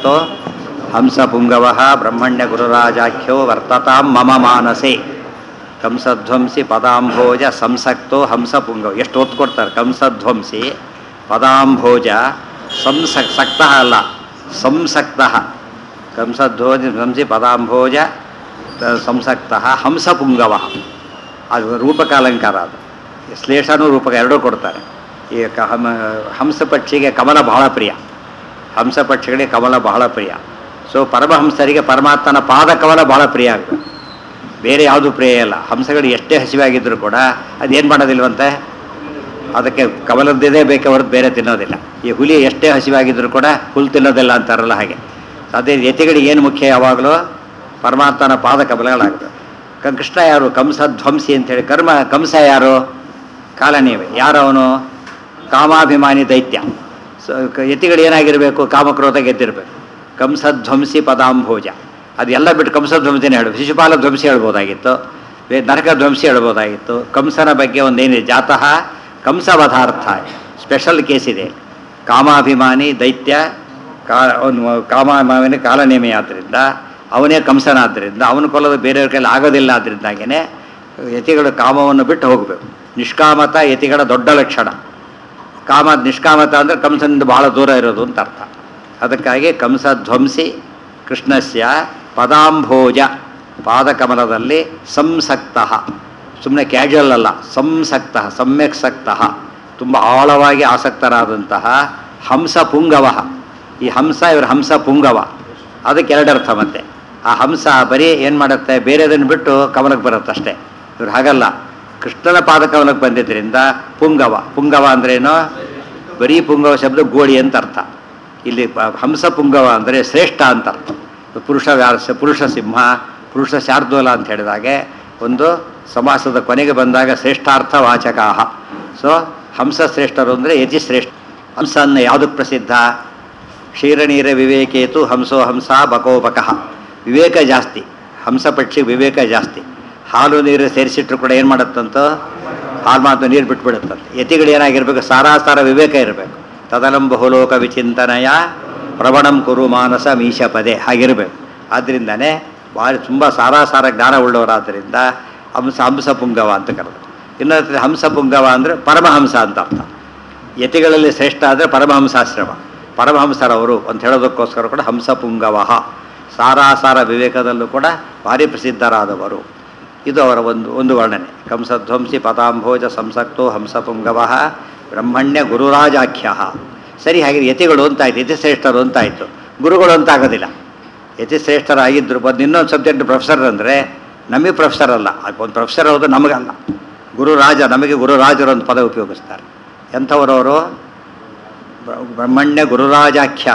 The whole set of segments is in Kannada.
ಸಂಸಕ್ತೋ ಹಂಸ ಪುಂಗವ ಬ್ರಹ್ಮಣ್ಯ ಗುರುರಾಜಾಖ್ಯೋ ವರ್ತತಾಂ ಮಮ ಮಾನಸೆ ಕಂಸಧ್ವಂಸಿ ಪದಾಂಭೋಜ ಸಂಸಕ್ತೋ ಹಂಸ ಪುಂಗವ ಎಷ್ಟು ಒತ್ತು ಕೊಡ್ತಾರೆ ಕಂಸಧ್ವಂಸಿ ಪದಾಂಭೋಜ ಸಂಸಕ್ ಸಕ್ತ ಅಲ್ಲ ಸಂಸಕ್ತ ಕಂಸಧ್ವಜ ಧ್ವಂಸಿ ಪದಾಂಭೋಜ ತ- ಸಂಸಕ್ತ ಹಂಸ ಪುಂಗವ ಅದು ರೂಪಕಾಲಂಕಾರ ಅದು ಶ್ಲೇಷನೂ ರೂಪಕ ಎರಡೂ ಕೊಡ್ತಾರೆ ಈ ಕ ಹಮ ಹಂಸ ಪಕ್ಷಿಗೆ ಕಮಲ ಬಹಳ ಪ್ರಿಯ ಹಂಸ ಪಕ್ಷಿಗಳಿಗೆ ಕಮಲ ಬಹಳ ಪ್ರಿಯ ಸೊ ಪರಮಹಂಸರಿಗೆ ಪರಮಾತ್ಮನ ಪಾದ ಕಮಲ ಬಹಳ ಪ್ರಿಯ ಆಗ್ತದೆ ಬೇರೆ ಯಾವುದು ಪ್ರಿಯ ಇಲ್ಲ ಹಂಸಗಳು ಎಷ್ಟೇ ಹಸಿವಾಗಿದ್ದರೂ ಕೂಡ ಅದೇನು ಮಾಡೋದಿಲ್ವಂತೆ ಅದಕ್ಕೆ ಕಮಲದ್ದೇ ಬೇಕೇ ಹೊರತು ಬೇರೆ ತಿನ್ನೋದಿಲ್ಲ ಈ ಹುಲಿ ಎಷ್ಟೇ ಹಸಿವಾಗಿದ್ದರೂ ಕೂಡ ಹುಲ್ಲು ತಿನ್ನೋದಿಲ್ಲ ಅಂತಾರಲ್ಲ ಹಾಗೆ ಅದೇ ಯತಿಗಳಿಗೆ ಏನು ಮುಖ್ಯ ಯಾವಾಗಲೂ ಪರಮಾತ್ಮನ ಪಾದ ಕಮಲಗಳಾಗ್ತದೆ ಕ- ಕೃಷ್ಣ ಯಾರು ಕಂಸ ಧ್ವಂಸಿ ಅಂತೇಳಿ ಕರ್ಮ ಕಂಸ ಯಾರು ಕಾಲನೀವೆ ಯಾರು ಅವನು ಕಾಮಾಭಿಮಾನಿ ದೈತ್ಯ ಸೊ ಕ- ಯತಿಗಳು ಏನಾಗಿರಬೇಕು ಕಾಮಕ್ರೋಧ ಗೆದ್ದಿರಬೇಕು ಕಂಸಧ್ವಂಸಿ ಪದಾಂಭೋಜ ಅದೆಲ್ಲ ಬಿಟ್ಟು ಕಂಸಧ್ವಂಸಿನೇ ಹೇಳು ಶಿಶುಪಾಲ ಧ್ವಂಸಿ ಹೇಳ್ಬೋದಾಗಿತ್ತು ವೇ- ನರಕ ಧ್ವಂಸಿ ಹೇಳ್ಬೋದಾಗಿತ್ತು ಕಂಸನ ಬಗ್ಗೆ ಒಂದೇನಿದೆ ಜಾತಃ ಕಂಸವಧಾರ್ಥ ಸ್ಪೆಷಲ್ ಕೇಸ್ ಇದೆ ಕಾಮಾಭಿಮಾನಿ ದೈತ್ಯ ಕಾ ಅವನು ಕಾಮಾಭಿಮಾನಿ ಕಾಲನೇಮಿ ಆದ್ದರಿಂದ ಅವನೇ ಕಂಸನಾದ್ದರಿಂದ ಅವನು ಕೊಲ್ಲೋದು ಬೇರೆಯವ್ರ ಕೈಲಿ ಆಗೋದಿಲ್ಲ ಆದ್ದರಿಂದಾಗೇ ಯತಿಗಳು ಕಾಮವನ್ನು ಬಿಟ್ಟು ಹೋಗಬೇಕು ನಿಷ್ಕಾಮತ ಯತಿಗಳ ದೊಡ್ಡ ಲಕ್ಷಣ ಕಾಮ ನಿಷ್ಕಾಮತ ಅಂದರೆ ಕಂಸನಿಂದ ಬಹಳ ದೂರ ಇರೋದು ಅಂತ ಅರ್ಥ ಅದಕ್ಕಾಗಿ ಕಂಸ ಧ್ವಂಸಿ ಕೃಷ್ಣಸ್ಯ ಪದಾಂಭೋಜ ಪಾದಕಮಲದಲ್ಲಿ ಸಂಸಕ್ತ ಸುಮ್ಮನೆ ಕ್ಯಾಜುವಲ್ ಅಲ್ಲ ಸಂಸಕ್ತ ಸಮ್ಯಕ್ ಸಕ್ತ ತುಂಬ ಆಳವಾಗಿ ಆಸಕ್ತರಾದಂತಹ ಹಂಸ ಪುಂಗವ ಈ ಹಂಸ ಇವರು ಹಂಸ ಪುಂಗವ ಅದಕ್ಕೆ ಎರಡರ್ಥ ಮತ್ತೆ ಆ ಹಂಸ ಬರೀ ಏನು ಮಾಡುತ್ತೆ ಬೇರೆದನ್ನು ಬಿಟ್ಟು ಕಮಲಕ್ಕೆ ಬರುತ್ತೆ ಅಷ್ಟೇ ಇವ್ರು ಹಾಗಲ್ಲ ಕೃಷ್ಣನ ಪಾದ ಕಮಲಕ್ಕೆ ಬಂದಿದ್ದರಿಂದ ಪುಂಗವ ಪುಂಗವ ಅಂದ್ರೇನು ಬರೀ ಪುಂಗವ ಶಬ್ದ ಗೋಳಿ ಅಂತ ಅರ್ಥ ಇಲ್ಲಿ ಪ- ಹಂಸ ಪುಂಗವ ಅಂದರೆ ಶ್ರೇಷ್ಠ ಅಂತ ಅರ್ಥ ಪುರುಷ ವ್ಯಾಸ ಪುರುಷ ಸಿಂಹ ಪುರುಷ ಶಾರ್ದೂಲ ಅಂತ ಹೇಳಿದಾಗೆ ಒಂದು ಸಮಾಸದ ಕೊನೆಗೆ ಬಂದಾಗ ಶ್ರೇಷ್ಠಾರ್ಥ ವಾಚಕಾಹ ಸೊ ಹಂಸ ಶ್ರೇಷ್ಠರು ಅಂದರೆ ಯತಿ ಶ್ರೇಷ್ಠ ಹಂಸ ಅನ್ನ ಯಾವುದಕ್ಕೆ ಪ್ರಸಿದ್ಧ ಕ್ಷೀರನೀರ ವಿವೇಕೇತು ಹಂಸೋ ಹಂಸ ಬಕೋಬಕಃ ವಿವೇಕ ಜಾಸ್ತಿ ಹಂಸ ಪಕ್ಷಿ ವಿವೇಕ ಜಾಸ್ತಿ ಹಾಲು ನೀರು ಸೇರಿಸಿಟ್ರು ಕೂಡ ಏನು ಮಾಡುತ್ತಂತ ಹಾಲು ಮಾತು ನೀರು ಬಿಟ್ಬಿಡುತ್ತಂತೆ ಯತಿಗಳು ಏನಾಗಿರ್ಬೇಕು ಸಾರಾಸಾರ ವಿವೇಕ ಇರಬೇಕು ತದಲಂ ಬಹುಲೋಕ ವಿಚಿಂತನಯ ಪ್ರವಣಂ ಕುರು ಮಾನಸ ಮೀಶ ಪದೇ ಹಾಗಿರಬೇಕು ಆದ್ದರಿಂದನೇ ಭಾರಿ ತುಂಬ ಸಾರಾಸಾರ ಜ್ಞಾನ ಉಳ್ಳವರಾದ್ದರಿಂದ ಹಂಸ ಹಂಸ ಪುಂಗವ ಅಂತ ಕರೆದು ಇನ್ನೊಂದು ಹಂಸ ಪುಂಗವ ಅಂದರೆ ಪರಮಹಂಸ ಅಂತ ಅರ್ಥ ಯತಿಗಳಲ್ಲಿ ಶ್ರೇಷ್ಠ ಅಂದರೆ ಪರಮಹಂಸಾಶ್ರಮ ಪರಮಹಂಸರವರು ಅಂತ ಹೇಳೋದಕ್ಕೋಸ್ಕರ ಕೂಡ ಹಂಸ ಪುಂಗವಹ ಸಾರಾಸಾರ ವಿವೇಕದಲ್ಲೂ ಕೂಡ ಭಾರಿ ಪ್ರಸಿದ್ಧರಾದವರು ಇದು ಅವರ ಒಂದು ಒಂದು ವರ್ಣನೆ ಕಂಸಧ್ವಂಸಿ ಪದಾಂಭೋಜ ಸಂಸಕ್ತೋ ಹಂಸಪುಂಗವ ಬ್ರಹ್ಮಣ್ಯ ಗುರುರಾಜಾಖ್ಯ ಸರಿ ಹಾಗೆ ಯತಿಗಳು ಅಂತಾಯ್ತು ಯತಿಶ್ರೇಷ್ಠರು ಅಂತಾಯಿತು ಗುರುಗಳು ಅಂತ ಆಗೋದಿಲ್ಲ ಯತಿಶ್ರೇಷ್ಠರಾಗಿದ್ದರು ಬಂದು ಇನ್ನೊಂದು ಸಬ್ಜೆಕ್ಟ್ ಪ್ರೊಫೆಸರ್ ಅಂದರೆ ನಮಗೆ ಪ್ರೊಫೆಸರ್ ಅಲ್ಲ ಒಂದು ಪ್ರೊಫೆಸರ್ ಹೌದು ನಮಗಲ್ಲ ಗುರುರಾಜ ನಮಗೆ ಗುರುರಾಜರು ಒಂದು ಪದ ಉಪಯೋಗಿಸ್ತಾರೆ ಎಂಥವರವರು ಬ್ರಹ್ಮಣ್ಯ ಗುರುರಾಜಾಖ್ಯ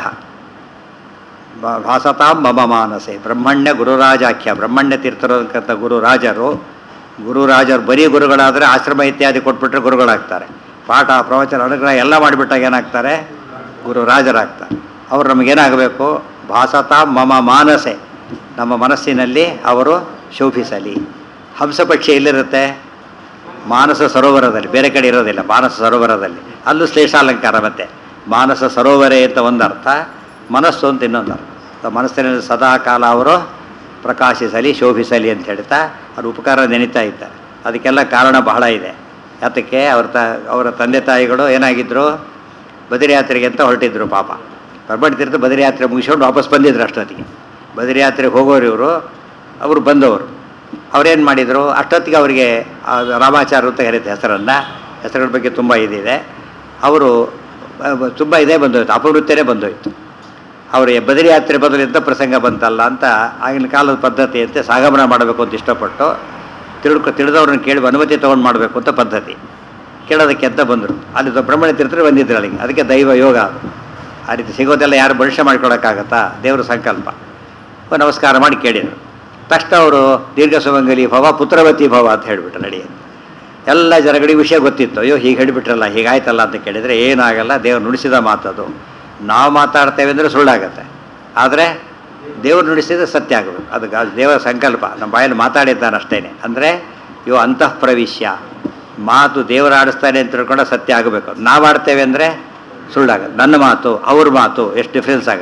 ಭಾ- ಭಾಸತಾಂ ಮಮ ಮಾನಸೆ ಬ್ರಹ್ಮಣ್ಯ ಗುರುರಾಜಾಖ್ಯ ಬ್ರಹ್ಮಣ್ಯ ತೀರ್ಥರಕ್ಕಂಥ ಗುರುರಾಜರು ಗುರುರಾಜರು ಬರೀ ಗುರುಗಳಾದರೆ ಆಶ್ರಮ ಇತ್ಯಾದಿ ಕೊಟ್ಬಿಟ್ರೆ ಗುರುಗಳಾಗ್ತಾರೆ ಪಾಠ ಪ್ರವಚನ ಅನುಗ್ರಹ ಎಲ್ಲ ಮಾಡಿಬಿಟ್ಟಾಗ ಏನಾಗ್ತಾರೆ ಗುರುರಾಜರಾಗ್ತಾರೆ ಅವರು ನಮಗೇನಾಗಬೇಕು ಭಾಸತಾಂ ಮಮ ಮಾನಸೆ ನಮ್ಮ ಮನಸ್ಸಿನಲ್ಲಿ ಅವರು ಶೋಭಿಸಲಿ ಹಂಸಪಕ್ಷಿ ಎಲ್ಲಿರುತ್ತೆ ಮಾನಸ ಸರೋವರದಲ್ಲಿ ಬೇರೆ ಕಡೆ ಇರೋದಿಲ್ಲ ಮಾನಸ ಸರೋವರದಲ್ಲಿ ಅಲ್ಲೂ ಶ್ಲೇಷಾಲಂಕಾರ ಮತ್ತೆ ಮಾನಸ ಸರೋವರೇ ಅಂತ ಒಂದು ಅರ್ಥ ಮನಸ್ಸು ಅಂತ ಇನ್ನೊಂದು ಅರ್ಥ ತ- ಮನಸ್ಸಿನಲ್ಲಿ ಸದಾ ಕಾಲ ಅವರು ಪ್ರಕಾಶಿಸಲಿ ಶೋಭಿಸಲಿ ಅಂತ ಹೇಳ್ತಾ ಅವ್ರ ಉಪಕಾರ ನೆನೀತಾ ಇದ್ದಾರೆ ಅದಕ್ಕೆಲ್ಲ ಕಾರಣ ಬಹಳ ಇದೆ ಯಾತಕ್ಕೆ ಅವ್ರ ತ ಅವರ ತಂದೆ ತಾಯಿಗಳು ಏನಾಗಿದ್ದರು ಬದರಿಯಾತ್ರೆಗೆ ಅಂತ ಹೊರಟಿದ್ರು ಪಾಪ ಬರ್ಬಡ್ತಿರ್ತು ಬದರಿಯಾತ್ರೆ ಮುಗಿಸ್ಕೊಂಡು ವಾಪಸ್ ಬಂದಿದ್ರು ಅಷ್ಟೊತ್ತಿಗೆ ಬದರಿಯಾತ್ರೆಗೆ ಹೋಗೋರು ಇವರು ಅವರು ಬಂದವರು ಅವ್ರೇನು ಮಾಡಿದರು ಅಷ್ಟೊತ್ತಿಗೆ ಅವರಿಗೆ ಆ ರಾಮಾಚಾರ್ಯ ಅಂತ ಕರೀತೆ ಹೆಸರನ್ನು ಹೆಸರುಗಳ ಬಗ್ಗೆ ತುಂಬ ಇದಿದೆ ಅವರು ತುಂಬ ಇದೇ ಬಂದೋಯ್ತು ಅಪವೃತ್ತಿಯೇ ಬಂದೋಯ್ತು ಅವರು ಬದರಿ ಯಾತ್ರೆ ಬದಲು ಎಂಥ ಪ್ರಸಂಗ ಬಂತಲ್ಲ ಅಂತ ಆಗಿನ ಕಾಲದ ಪದ್ಧತಿಯಂತೆ ಸಾಗಮನ ಮಾಡಬೇಕು ಅಂತ ಇಷ್ಟಪಟ್ಟು ತಿಳ್ಕೊ ತಿಳಿದವ್ರನ್ನ ಕೇಳಿ ಅನುಮತಿ ತೊಗೊಂಡು ಮಾಡಬೇಕು ಅಂತ ಪದ್ಧತಿ ಕೇಳೋದಕ್ಕೆ ಅಂತ ಬಂದರು ಅಲ್ಲಿ ದೊ- ಬ್ರಹ್ಮಣ್ಯ ತೀರ್ಥರು ಬಂದಿದ್ರು ಅಲ್ಲಿಗೆ ಅದಕ್ಕೆ ದೈವ ಯೋಗ ಅದು ಆ ರೀತಿ ಸಿಗೋದೆಲ್ಲ ಯಾರು ಭವಿಷ್ಯ ಮಾಡ್ಕೊಳಕ್ಕಾಗತ್ತಾ ದೇವರ ಸಂಕಲ್ಪ ಓ, ನಮಸ್ಕಾರ ಮಾಡಿ ಕೇಳಿದರು ತಕ್ಷಣ ಅವರು ದೀರ್ಘ ಸುಮಂಗಲಿ ಭವ ಪುತ್ರವತಿ ಭವ ಅಂತ ಹೇಳಿಬಿಟ್ರು ನಡಿ ಎಲ್ಲ ಜನಗಳಿಗೆ ವಿಷಯ ಗೊತ್ತಿತ್ತು ಅಯ್ಯೋ ಹೀಗೆ ಹೇಳಿಬಿಟ್ರಲ್ಲ ಹೀಗಾಯ್ತಲ್ಲ ಅಂತ ಕೇಳಿದರೆ ಏನಾಗಲ್ಲ ದೇವ್ರು ನುಡಿಸಿದ ಮಾತದು ನಾವು ಮಾತಾಡ್ತೇವೆ ಅಂದರೆ ಸುಳ್ಳಾಗತ್ತೆ ಆದರೆ ದೇವ್ರು ನುಡಿಸಿದ್ರೆ ಸತ್ಯ ಆಗಬೇಕು ಅದು ಗ- ದೇವರ ಸಂಕಲ್ಪ ನಮ್ಮ ಬಾಯಲ್ಲಿ ಮಾತಾಡಿದ್ದಾನೆ ಅಷ್ಟೇ ಅಂದರೆ ಇವು ಅಂತಃ ಪ್ರವಿಶ್ಯ ಮಾತು ದೇವರು ಆಡಿಸ್ತಾನೆ ಅಂತ ತಿಳ್ಕೊಂಡ ಸತ್ಯ ಆಗಬೇಕು ನಾವು ಆಡ್ತೇವೆ ಅಂದರೆ ಸುಳ್ಳಾಗತ್ತೆ ನನ್ನ ಮಾತು ಅವ್ರ ಮಾತು ಎಷ್ಟು ಡಿಫ್ರೆನ್ಸ್ ಆಗುತ್ತೆ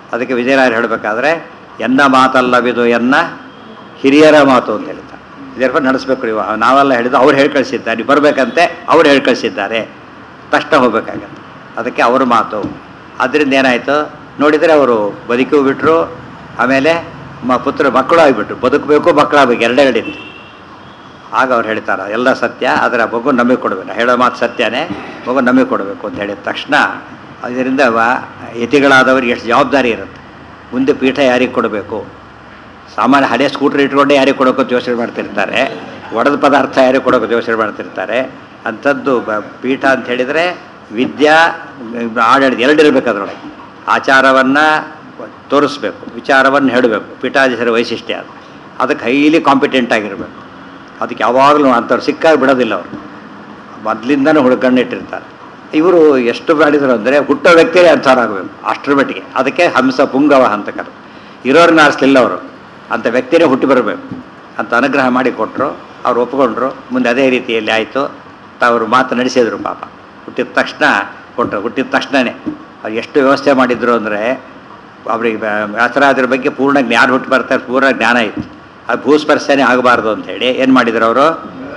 ಅದಕ್ಕೆ ವಿಜಯರಾಯರು ಹೇಳಬೇಕಾದ್ರೆ ಎನ್ನ ಮಾತಲ್ಲವಿದು ಎನ್ನ ಹಿರಿಯರ ಮಾತು ಅಂತ ಹೇಳ್ತಾರೆ ಇದರ ನಡೆಸ್ಬೇಕು ನೀವು ನಾವೆಲ್ಲ ಹೇಳಿದ್ದು ಅವ್ರು ಹೇಳಿ ಕಳಿಸಿದ್ದಾರೆ ನೀವು ಬರಬೇಕಂತೆ ಅವ್ರು ಹೇಳಿ ಕಳಿಸಿದ್ದಾರೆ ತಕ್ಷಣ ಹೋಗ್ಬೇಕಾಗತ್ತೆ ಅದಕ್ಕೆ ಅವ್ರ ಮಾತು ಅದರಿಂದ ಏನಾಯಿತು ನೋಡಿದರೆ ಅವರು ಬದುಕು ಬಿಟ್ಟರು ಆಮೇಲೆ ಮ ಪುತ್ರ ಮಕ್ಕಳು ಆಗಿಬಿಟ್ರು ಬದುಕಬೇಕು ಮಕ್ಕಳಾಗಬೇಕು ಎರಡೆರಡಿತ್ತು ಆಗ ಅವ್ರು ಹೇಳ್ತಾರೆ ಎಲ್ಲ ಸತ್ಯ ಆದರೆ ಆ ಮಗು ನಂಬಿಕೆ ಕೊಡಬೇಕು ಹೇಳೋ ಮಾತು ಸತ್ಯನೇ ಮಗು ನಂಬಿಕೆ ಕೊಡಬೇಕು ಅಂತ ಹೇಳಿದ ತಕ್ಷಣ ಅದರಿಂದ ವ- ಯತಿಗಳಾದವ್ರಿಗೆ ಎಷ್ಟು ಜವಾಬ್ದಾರಿ ಇರುತ್ತೆ ಮುಂದೆ ಪೀಠ ಯಾರಿಗೆ ಕೊಡಬೇಕು ಸಾಮಾನ್ಯ ಹಳೆ ಸ್ಕೂಟ್ರ್ ಇಟ್ಕೊಂಡೆ ಯಾರಿಗೆ ಕೊಡೋಕೆ ಅಂತ ಯೋಚನೆ ಮಾಡ್ತಿರ್ತಾರೆ ಒಡೆದ ಪದಾರ್ಥ ಯಾರಿಗೆ ಕೊಡೋಕೆ ಯೋಚನೆ ಮಾಡ್ತಿರ್ತಾರೆ ಅಂಥದ್ದು ಬ- ಪೀಠ ಅಂತ ಹೇಳಿದರೆ ವಿದ್ಯಾ ಆಡಳಿತ ಎರಡು ಇರಬೇಕು ಅದರೊಳಗೆ ಆಚಾರವನ್ನು ತೋರಿಸ್ಬೇಕು ವಿಚಾರವನ್ನು ಹೇಳಬೇಕು ಪೀಠಾಧೀಶರ ವೈಶಿಷ್ಟ್ಯ ಅದು ಅದಕ್ಕೆ ಹೈಲಿ ಕಾಂಪಿಟೆಂಟ್ ಆಗಿರಬೇಕು ಅದಕ್ಕೆ ಯಾವಾಗಲೂ ಅಂಥವ್ರು ಸಿಕ್ಕಾಗ ಬಿಡೋದಿಲ್ಲ ಅವರು ಮೊದಲಿಂದನೂ ಹುಡುಕಂಡಿಟ್ಟಿರ್ತಾರೆ ಇವರು ಎಷ್ಟು ಮಾಡಿದ್ರು ಅಂದರೆ ಹುಟ್ಟೋ ವ್ಯಕ್ತಿಯೇ ಅಂಥವ್ರಾಗಬೇಕು ಅಷ್ಟರ ಮಟ್ಟಿಗೆ ಅದಕ್ಕೆ ಹಂಸ ಪುಂಗವ ಅಂತ ಕರೆ ಇರೋರನ್ನ ಆರಿಸ್ಲಿಲ್ಲ ಅವರು ಅಂಥ ವ್ಯಕ್ತಿನೇ ಹುಟ್ಟಿ ಬರಬೇಕು ಅಂತ ಅನುಗ್ರಹ ಮಾಡಿ ಕೊಟ್ಟರು ಅವ್ರು ಒಪ್ಕೊಂಡ್ರು ಮುಂದೆ ಅದೇ ರೀತಿಯಲ್ಲಿ ಆಯಿತು ಅವರು ಮಾತು ನಡೆಸಿದ್ರು ಪಾಪ ಹುಟ್ಟಿದ ತಕ್ಷಣ ಕೊಟ್ಟರು ಹುಟ್ಟಿದ ತಕ್ಷಣವೇ ಅವ್ರು ಎಷ್ಟು ವ್ಯವಸ್ಥೆ ಮಾಡಿದ್ರು ಅಂದರೆ ಅವ್ರಿಗೆ ವ್ಯ- ವ್ಯಾಸರಾಜರ ಬಗ್ಗೆ ಪೂರ್ಣ ಜ್ಞಾನ ಹುಟ್ಟು ಬರ್ತಾರೆ ಪೂರ್ಣ ಜ್ಞಾನ ಇತ್ತು ಅದು ಭೂಸ್ಪರ್ಶನೇ ಆಗಬಾರ್ದು ಅಂತೇಳಿ ಏನು ಮಾಡಿದ್ರು ಅವರು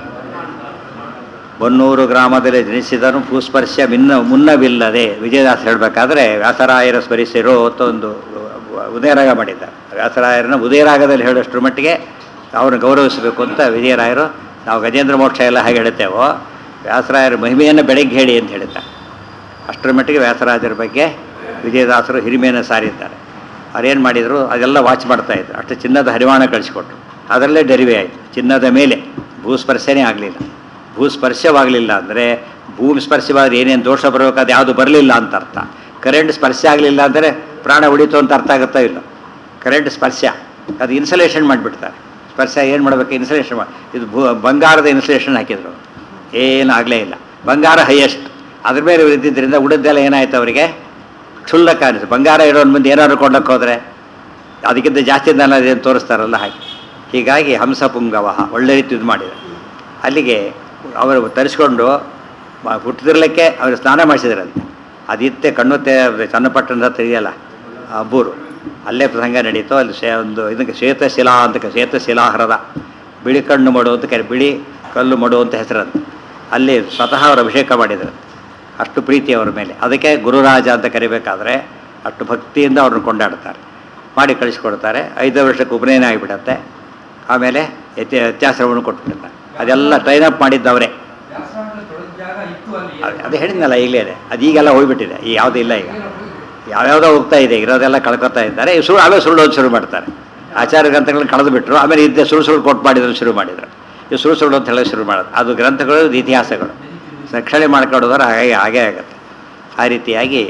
ಬನ್ನೂರು ಗ್ರಾಮದಲ್ಲಿ ಜನಿಸಿದನು ಭೂಸ್ಪರ್ಶ ಮಿನ್ನ ಮುನ್ನವಿಲ್ಲದೆ ವಿಜಯದಾಸ್ ಹೇಳಬೇಕಾದ್ರೆ ವ್ಯಾಸರಾಯರ ಸ್ಮರಿಸಿರೋ ಅಂತ ಒಂದು ಉದಯರಾಗ ಮಾಡಿದ್ದಾರೆ ವ್ಯಾಸರಾಯರನ್ನ ಉದಯರಾಗದಲ್ಲಿ ಹೇಳೋಷ್ಟ್ರ ಮಟ್ಟಿಗೆ ಅವ್ರನ್ನ ಗೌರವಿಸಬೇಕು ಅಂತ ವಿಜಯರಾಯರು ನಾವು ಗಜೇಂದ್ರ ಮೋಕ್ಷ ಎಲ್ಲ ಹಾಗೆ ಹೇಳ್ತೇವೋ ವ್ಯಾಸರಾಯರ ಮಹಿಮೆಯನ್ನು ಬೆಳಗ್ಗೆ ಹೇಳಿ ಅಂತ ಹೇಳ್ತಾರೆ ಅಷ್ಟರ ಮಟ್ಟಿಗೆ ವ್ಯಾಸರಾಜರ ಬಗ್ಗೆ ವಿಜಯದಾಸರು ಹಿರಿಮೆಯನ್ನು ಸಾರಿದ್ದಾರೆ ಅವ್ರೇನು ಮಾಡಿದರು ಅದೆಲ್ಲ ವಾಚ್ ಮಾಡ್ತಾ ಇದ್ರು ಅಷ್ಟು ಚಿನ್ನದ ಹರಿವಾಣ ಕಳಿಸಿಕೊಟ್ರು ಅದರಲ್ಲೇ ಡೆರಿವೆ ಆಯಿತು ಚಿನ್ನದ ಮೇಲೆ ಭೂಸ್ಪರ್ಶನೇ ಆಗಲಿಲ್ಲ ಭೂಸ್ಪರ್ಶವಾಗಲಿಲ್ಲ ಅಂದರೆ ಭೂಮಿ ಸ್ಪರ್ಶವಾದ್ರೆ ಏನೇನು ದೋಷ ಬರಬೇಕು ಅದು ಯಾವುದು ಬರಲಿಲ್ಲ ಅಂತ ಅರ್ಥ ಕರೆಂಟ್ ಸ್ಪರ್ಶ ಆಗಲಿಲ್ಲ ಅಂದರೆ ಪ್ರಾಣ ಉಳಿತು ಅಂತ ಅರ್ಥ ಆಗುತ್ತಾ ಇಲ್ಲ ಕರೆಂಟ್ ಸ್ಪರ್ಶ ಅದು ಇನ್ಸಲೇಷನ್ ಮಾಡಿಬಿಡ್ತಾರೆ ಸ್ಪರ್ಶ ಏನು ಮಾಡಬೇಕು ಇನ್ಸಲೇಷನ್ ಮಾಡಿ ಇದು ಭೂ ಬಂಗಾರದ ಇನ್ಸಲೇಷನ್ ಹಾಕಿದ್ರು ಏನು ಆಗಲೇ ಇಲ್ಲ ಬಂಗಾರ ಹೈಯೆಸ್ಟ್ ಅದ್ರ ಮೇಲೆ ಇದ್ದಿದ್ದರಿಂದ ಉಳಿದೆಲ್ಲ ಏನಾಯ್ತು ಅವರಿಗೆ ಕ್ಷುಲ್ಲಕ ಅನಿಸ್ತು ಬಂಗಾರ ಇರೋನ್ ಮುಂದೆ ಏನಾದ್ರು ಕೊಂಡಕ್ಕೆ ಹೋದರೆ ಅದಕ್ಕಿಂತ ಜಾಸ್ತಿ ದನ ಏನು ತೋರಿಸ್ತಾರಲ್ಲ ಹಾಗೆ ಹೀಗಾಗಿ ಹಂಸ ಪುಂಗವ ಒಳ್ಳೆ ರೀತಿ ಇದು ಮಾಡಿದರು ಅಲ್ಲಿಗೆ ಅವರು ತರಿಸ್ಕೊಂಡು ಮ- ಹುಟ್ಟಿದಿರ್ಲಿಕ್ಕೆ ಅವರು ಸ್ನಾನ ಮಾಡಿಸಿದ್ರಂತೆ ಅದಿತ್ತೆ ಕಣ್ಣುತ್ತೆ ಚನ್ನಪಟ್ಟಣದ ಹತ್ರ ಇದೆಯಲ್ಲ ಅಬ್ಬೂರು ಅಲ್ಲೇ ಪ್ರಸಂಗ ನಡೀತು ಅಲ್ಲಿ ಶೇ ಒಂದು ಇದಕ್ಕೆ ಶ್ವೇತಶಿಲಾ ಅಂತ ಕ- ಶ್ವೇತಶಿಲಾಹರದ ಬಿಳಿ ಕಣ್ಣು ಮಡು ಅಂತ ಕರೆ ಬಿಳಿ ಕಲ್ಲು ಮಡು ಅಂತ ಹೆಸರಂತ ಅಲ್ಲಿ ಸ್ವತಃ ಅವರು ಅಭಿಷೇಕ ಮಾಡಿದರು ಅಷ್ಟು ಪ್ರೀತಿ ಅವರ ಮೇಲೆ ಅದಕ್ಕೆ ಗುರುರಾಜ ಅಂತ ಕರಿಬೇಕಾದ್ರೆ ಅಷ್ಟು ಭಕ್ತಿಯಿಂದ ಅವ್ರನ್ನ ಕೊಂಡಾಡ್ತಾರೆ ಮಾಡಿ ಕಳಿಸ್ಕೊಡ್ತಾರೆ ಐದು ವರ್ಷಕ್ಕೆ ಉಪನಯನ ಆಗಿಬಿಡತ್ತೆ ಆಮೇಲೆ ಯತಿ ವ್ಯತ್ಯಾಸವನ್ನು ಕೊಟ್ಬಿಡ್ತಾರೆ ಅದೆಲ್ಲ ಟ್ರೈನ್ ಅಪ್ ಮಾಡಿದ್ದವರೇ ವ್ಯಾಸರಾಜ ತೊಳೆದ ಜಾಗ ಇತ್ತು ಅಲ್ಲಿ ಅದು- ಅದು ಹೇಳಿದ್ನಲ್ಲ ಈಗಲೇ ಇದೆ ಅದು ಈಗೆಲ್ಲ ಹೋಗ್ಬಿಟ್ಟಿದೆ ಈಗ ಯಾವುದೂ ಇಲ್ಲ ಈಗ ಯಾವ್ಯಾವುದೋ ಹೋಗ್ತಾ ಇದೆ ಇರೋದೆಲ್ಲ ಕಳ್ಕೊತಾ ಇದ್ದಾರೆ ಇವ್ ಸುಳ್ಳು ಆಮೇಲೆ ಸುಳ್ಳು ಶುರು ಮಾಡ್ತಾರೆ ಆಚಾರ ಗ್ರಂಥಗಳನ್ನ ಕಳೆದು ಬಿಟ್ಟರು ಆಮೇಲೆ ಇದ್ದೆ ಸುಳ್ಳು ಸುಳ್ಳು ಕೊಟ್ಟು ಮಾಡಿದ್ರು ಶುರು ಮಾಡಿದ್ರು ಇವು ಸುಳ್ಳು ಸುಳ್ಳು ಅಂತ ಹೇಳೋದು ಶುರು ಮಾಡೋದು ಅದು ಗ್ರಂಥಗಳು ಇದು ಇತಿಹಾಸಗಳು ರಕ್ಷಣೆ ಮಾಡ್ಕೊಳ್ಳೋದ್ರೆ ಹಾಗೆ ಹಾಗೇ ಆಗುತ್ತೆ ಆ ರೀತಿಯಾಗಿ